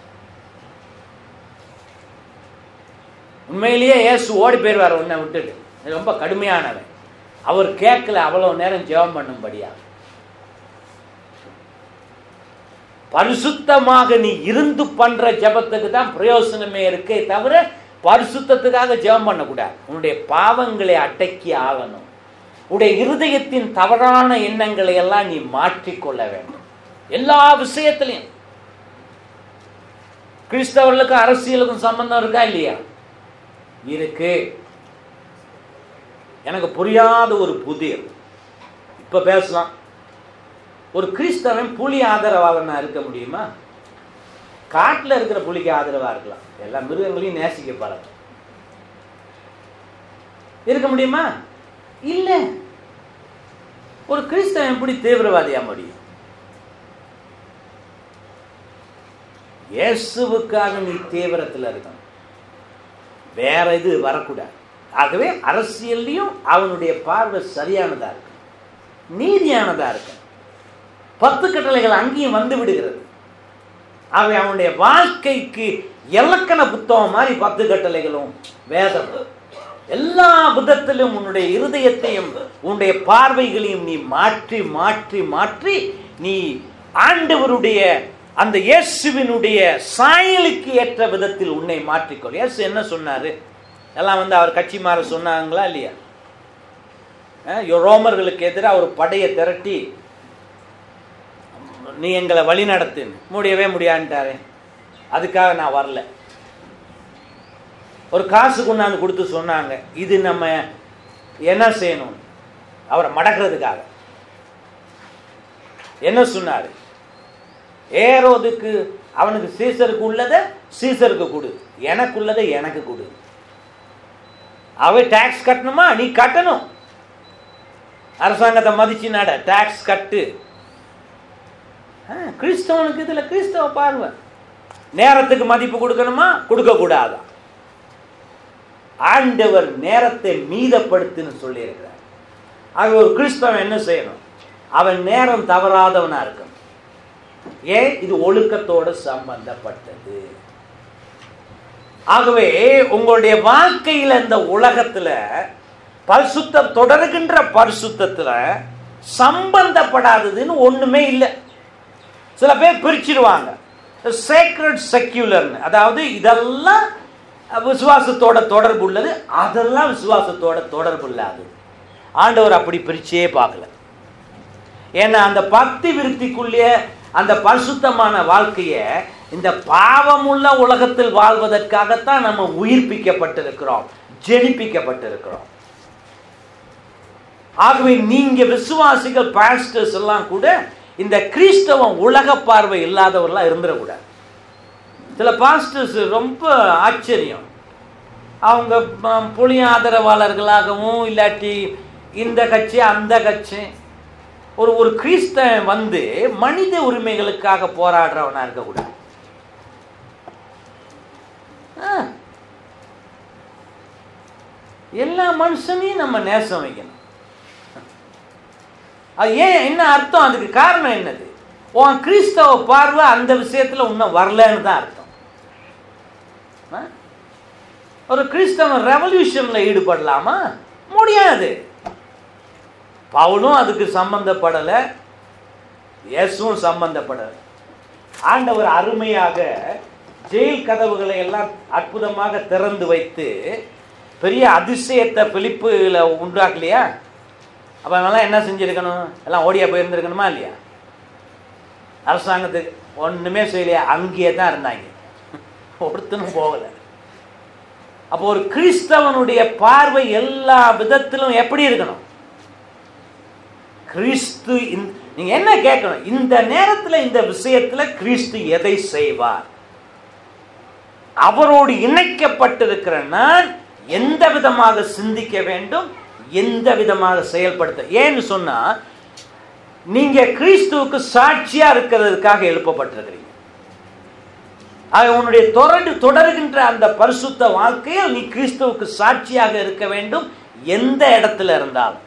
S1: உண்மையிலேயே இயேசு ஓடி போயிடுவார் உன்னை விட்டுட்டு இது ரொம்ப கடுமையானவன் அவர் கேட்கல அவ்வளவு நேரம் ஜெபம் பண்ணும்படியா பரிசுத்தமாக நீ இருந்து பண்ற ஜெபத்துக்கு தான் பிரயோசனமே இருக்கே தவிர பரிசுத்தத்துக்காக ஜெபம் பண்ணக்கூடாது உன்னுடைய பாவங்களை அடக்கி ஆகணும் உடைய இருதயத்தின் தவறான எண்ணங்களை எல்லாம் நீ மாற்றிக்கொள்ள வேண்டும் எல்லா விஷயத்திலையும் கிறிஸ்தவர்களுக்கும் அரசியலுக்கும் சம்பந்தம் இருக்கா இல்லையா இருக்கு எனக்கு புரியாத ஒரு புதிர் இப்ப பேசலாம் ஒரு கிறிஸ்தவன் புலி ஆதரவாளனா இருக்க முடியுமா காட்டுல இருக்கிற புலிக்கு ஆதரவா இருக்கலாம் எல்லா மிருகங்களையும் நேசிக்க பழக இருக்க முடியுமா இல்ல ஒரு கிறிஸ்தவன் எப்படி தீவிரவாதியா முடியும் இயேசுவுக்காக நீ தீவிரத்தில் இருக்கணும் வேற இது வரக்கூடாது ஆகவே அரசியல்லையும் அவனுடைய பார்வை சரியானதா இருக்கு நீதியானதா இருக்கு பத்து கட்டளைகள் அங்கேயும் வந்து விடுகிறது ஆகவே அவனுடைய வாழ்க்கைக்கு இலக்கண புத்தகம் மாதிரி பத்து கட்டளைகளும் வேதம் எல்லா விதத்திலும் உன்னுடைய இருதயத்தையும் உன்னுடைய பார்வைகளையும் நீ மாற்றி மாற்றி மாற்றி நீ ஆண்டவருடைய அந்த இயேசுவினுடைய சாயலுக்கு ஏற்ற விதத்தில் உன்னை மாற்றிக்கொள் இயேசு என்ன சொன்னாரு எல்லாம் வந்து அவர் கட்சி மாற சொன்னாங்களா இல்லையா அஹ் ரோமர்களுக்கு எதிராக ஒரு படையை திரட்டி நீ எங்களை வழி நடத்துன்னு முடியவே முடியான்ட்டாரு அதுக்காக நான் வரல ஒரு காசு கொண்டாந்து கொடுத்து சொன்னாங்க இது நம்ம என்ன செய்யணும் அவரை மடக்கிறதுக்காக என்ன சொன்னாரு ஏரோதுக்கு அவனுக்கு சீசருக்கு உள்ளதை சீசருக்கு கொடு எனக்குள்ளதை எனக்கு கொடு அவ டாக்ஸ் கட்டணுமா நீ கட்டணும் அரசாங்கத்தை மதிச்சு நட டாக்ஸ் கட்டு ஆ, கிறிஸ்தவனுக்கு இதுல கிறிஸ்தவ பார்வை நேரத்துக்கு மதிப்பு கொடுக்கணுமா கொடுக்க கூடாதா ஆண்டவர் நேரத்தை மீதப்படுத்துன்னு சொல்லியிருக்கிறார் ஆக ஒரு கிறிஸ்தவன் என்ன செய்யணும் அவன் நேரம் தவறாதவனா இருக்கணும் ஏன் இது ஒழுக்கத்தோட சம்பந்தப்பட்டது ஆகவே உங்களுடைய வாழ்க்கையில இந்த உலகத்துல பரிசுத்தம் தொடர்கின்ற பரிசுத்தத்துல சம்பந்தப்படாததுன்னு ஒண்ணுமே இல்லை சில பேர் பிரிச்சிருவாங்க சேக்ரட் செக்யூலர்னு அதாவது இதெல்லாம் விசுவாசத்தோட தொடர்பு உள்ளது அதெல்லாம் விசுவாசத்தோட தொடர்பு இல்லாது ஆண்டவர் அப்படி பிரிச்சே பார்க்கல ஏன்னா அந்த பக்தி விருத்திக்குள்ளே அந்த பரிசுத்தமான வாழ்க்கையை இந்த பாவமுள்ள உலகத்தில் வாழ்வதற்காகத்தான் நம்ம உயிர்ப்பிக்கப்பட்டிருக்கிறோம் ஜெனிப்பிக்கப்பட்டிருக்கிறோம் ஆகவே நீங்க விசுவாசிகள் பாஸ்டர்ஸ் எல்லாம் கூட இந்த கிறிஸ்தவம் உலக பார்வை இல்லாதவர்களாக இருந்துடக்கூடாது சில பாஸ்டர்ஸ் ரொம்ப ஆச்சரியம் அவங்க ம- புலி ஆதரவாளர்களாகவும் இல்லாட்டி இந்த கட்சி அந்த கட்சி ஒரு ஒரு கிறிஸ்தவன் வந்து மனித உரிமைகளுக்காக போராடுறவனா இருக்கக்கூடாது ஆ. எல்லா மனுஷனையும் நம்ம நேசம் வைக்கணும் அது ஏன் என்ன அர்த்தம் அதுக்கு காரணம் என்னது உன் கிறிஸ்தவ பார்வை அந்த விஷயத்துல இன்னும் வரலன்னு தான் அர்த்தம் ஆ? ஒரு கிறிஸ்தவன் ரெவல்யூஷன்ல ஈடுபடலாமா முடியாது பவுலும் அதுக்கு சம்பந்தப்படலை இயேசுவும் சம்பந்தப்படலை ஆண்டவர் அருமையாக ஜெயில் கதவுகளை எல்லாம் அற்புதமாக திறந்து வைத்து பெரிய அதிசயத்தை பிலிப்புல உண்டாக்கலையா அப்ப அவங்கெல்லாம் என்ன செஞ்சிருக்கணும் எல்லாம் ஓடியா போயிருந்திருக்கணுமா இல்லையா அரசாங்கத்துக்கு ஒண்ணுமே செய்யலையா அங்கேயே தான் இருந்தாங்க ஒருத்தனும் போகல அப்போ ஒரு கிறிஸ்தவனுடைய பார்வை எல்லா விதத்திலும் எப்படி இருக்கணும் கிறிஸ்து இந்த- நீங்க என்ன கேட்கணும் இந்த நேரத்துல இந்த விஷயத்துல கிறிஸ்து எதை செய்வார் அவரோடு இணைக்கப்பட்டிருக்கிற நான் எந்த விதமாக சிந்திக்க வேண்டும் எந்த விதமாக செயல்படுத்த ஏன்னு சொன்னா நீங்க கிறிஸ்துவுக்கு சாட்சியா இருக்கிறதுக்காக எழுப்பப்பட்டிருக்கிறீங்க ஆக உன்னுடைய தொடர்ந்து தொடர்கின்ற அந்த பரிசுத்த வாழ்க்கையில் நீ கிறிஸ்துவுக்கு சாட்சியாக இருக்க வேண்டும் எந்த இடத்துல இருந்தாலும்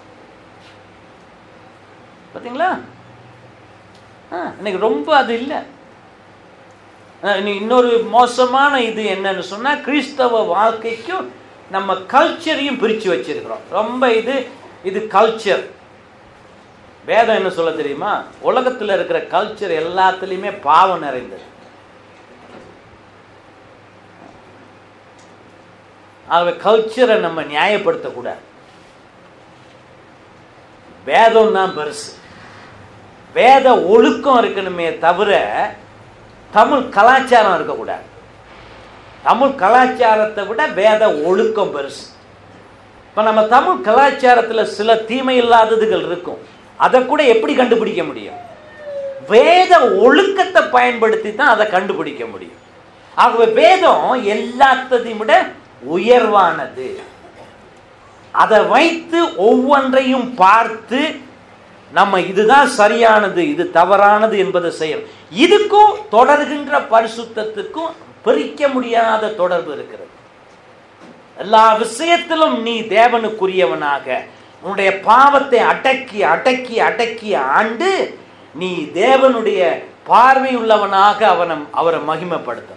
S1: பாத்தீங்களா ஆ, இன்னைக்கு ரொம்ப அது இல்லை இன்னொரு மோசமான இது என்னன்னு சொன்னா கிறிஸ்தவ வாழ்க்கைக்கும் நம்ம கல்ச்சரையும் பிரிச்சு வச்சிருக்கிறோம் ரொம்ப இது இது கல்ச்சர் வேதம் என்ன சொல்ல தெரியுமா உலகத்துல இருக்கிற கல்ச்சர் எல்லாத்துலயுமே பாவம் நிறைந்தது ஆகவே கல்ச்சரை நம்ம நியாயப்படுத்தக்கூடாது வேதம் தான் பெருசு வேத ஒழுக்கம் இருக்கணுமே தவிர தமிழ் கலாச்சாரம் இருக்கக்கூடாது தமிழ் கலாச்சாரத்தை விட வேத ஒழுக்கம் பெருசு இப்போ நம்ம தமிழ் கலாச்சாரத்தில் சில தீமை இல்லாததுகள் இருக்கும் அதை கூட எப்படி கண்டுபிடிக்க முடியும் வேத ஒழுக்கத்தை பயன்படுத்தி தான் அதை கண்டுபிடிக்க முடியும் ஆகவே வேதம் எல்லாத்தையும் விட உயர்வானது அதை வைத்து ஒவ்வொன்றையும் பார்த்து நம்ம இதுதான் சரியானது இது தவறானது என்பதை செய்யணும் இதுக்கும் தொடர்கின்ற பரிசுத்தத்துக்கும் பிரிக்க முடியாத தொடர்பு இருக்கிறது எல்லா விஷயத்திலும் நீ தேவனுக்குரியவனாக உன்னுடைய பாவத்தை அடக்கி அடக்கி அடக்கி ஆண்டு நீ தேவனுடைய பார்வையுள்ளவனாக அவனை அவரை மகிமைப்படுத்தணும்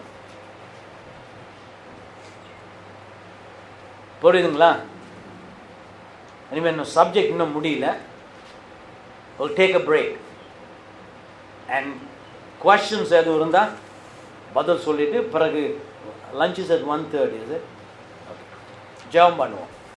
S1: புரியுதுங்களா இனிமேல் இன்னும் சப்ஜெக்ட் இன்னும் முடியல will take a break and questions எதுவும் இருந்தால் பதில் சொல்லிட்டு பிறகு lunch is at one thirty இது ஜெபம் பண்ணுவோம்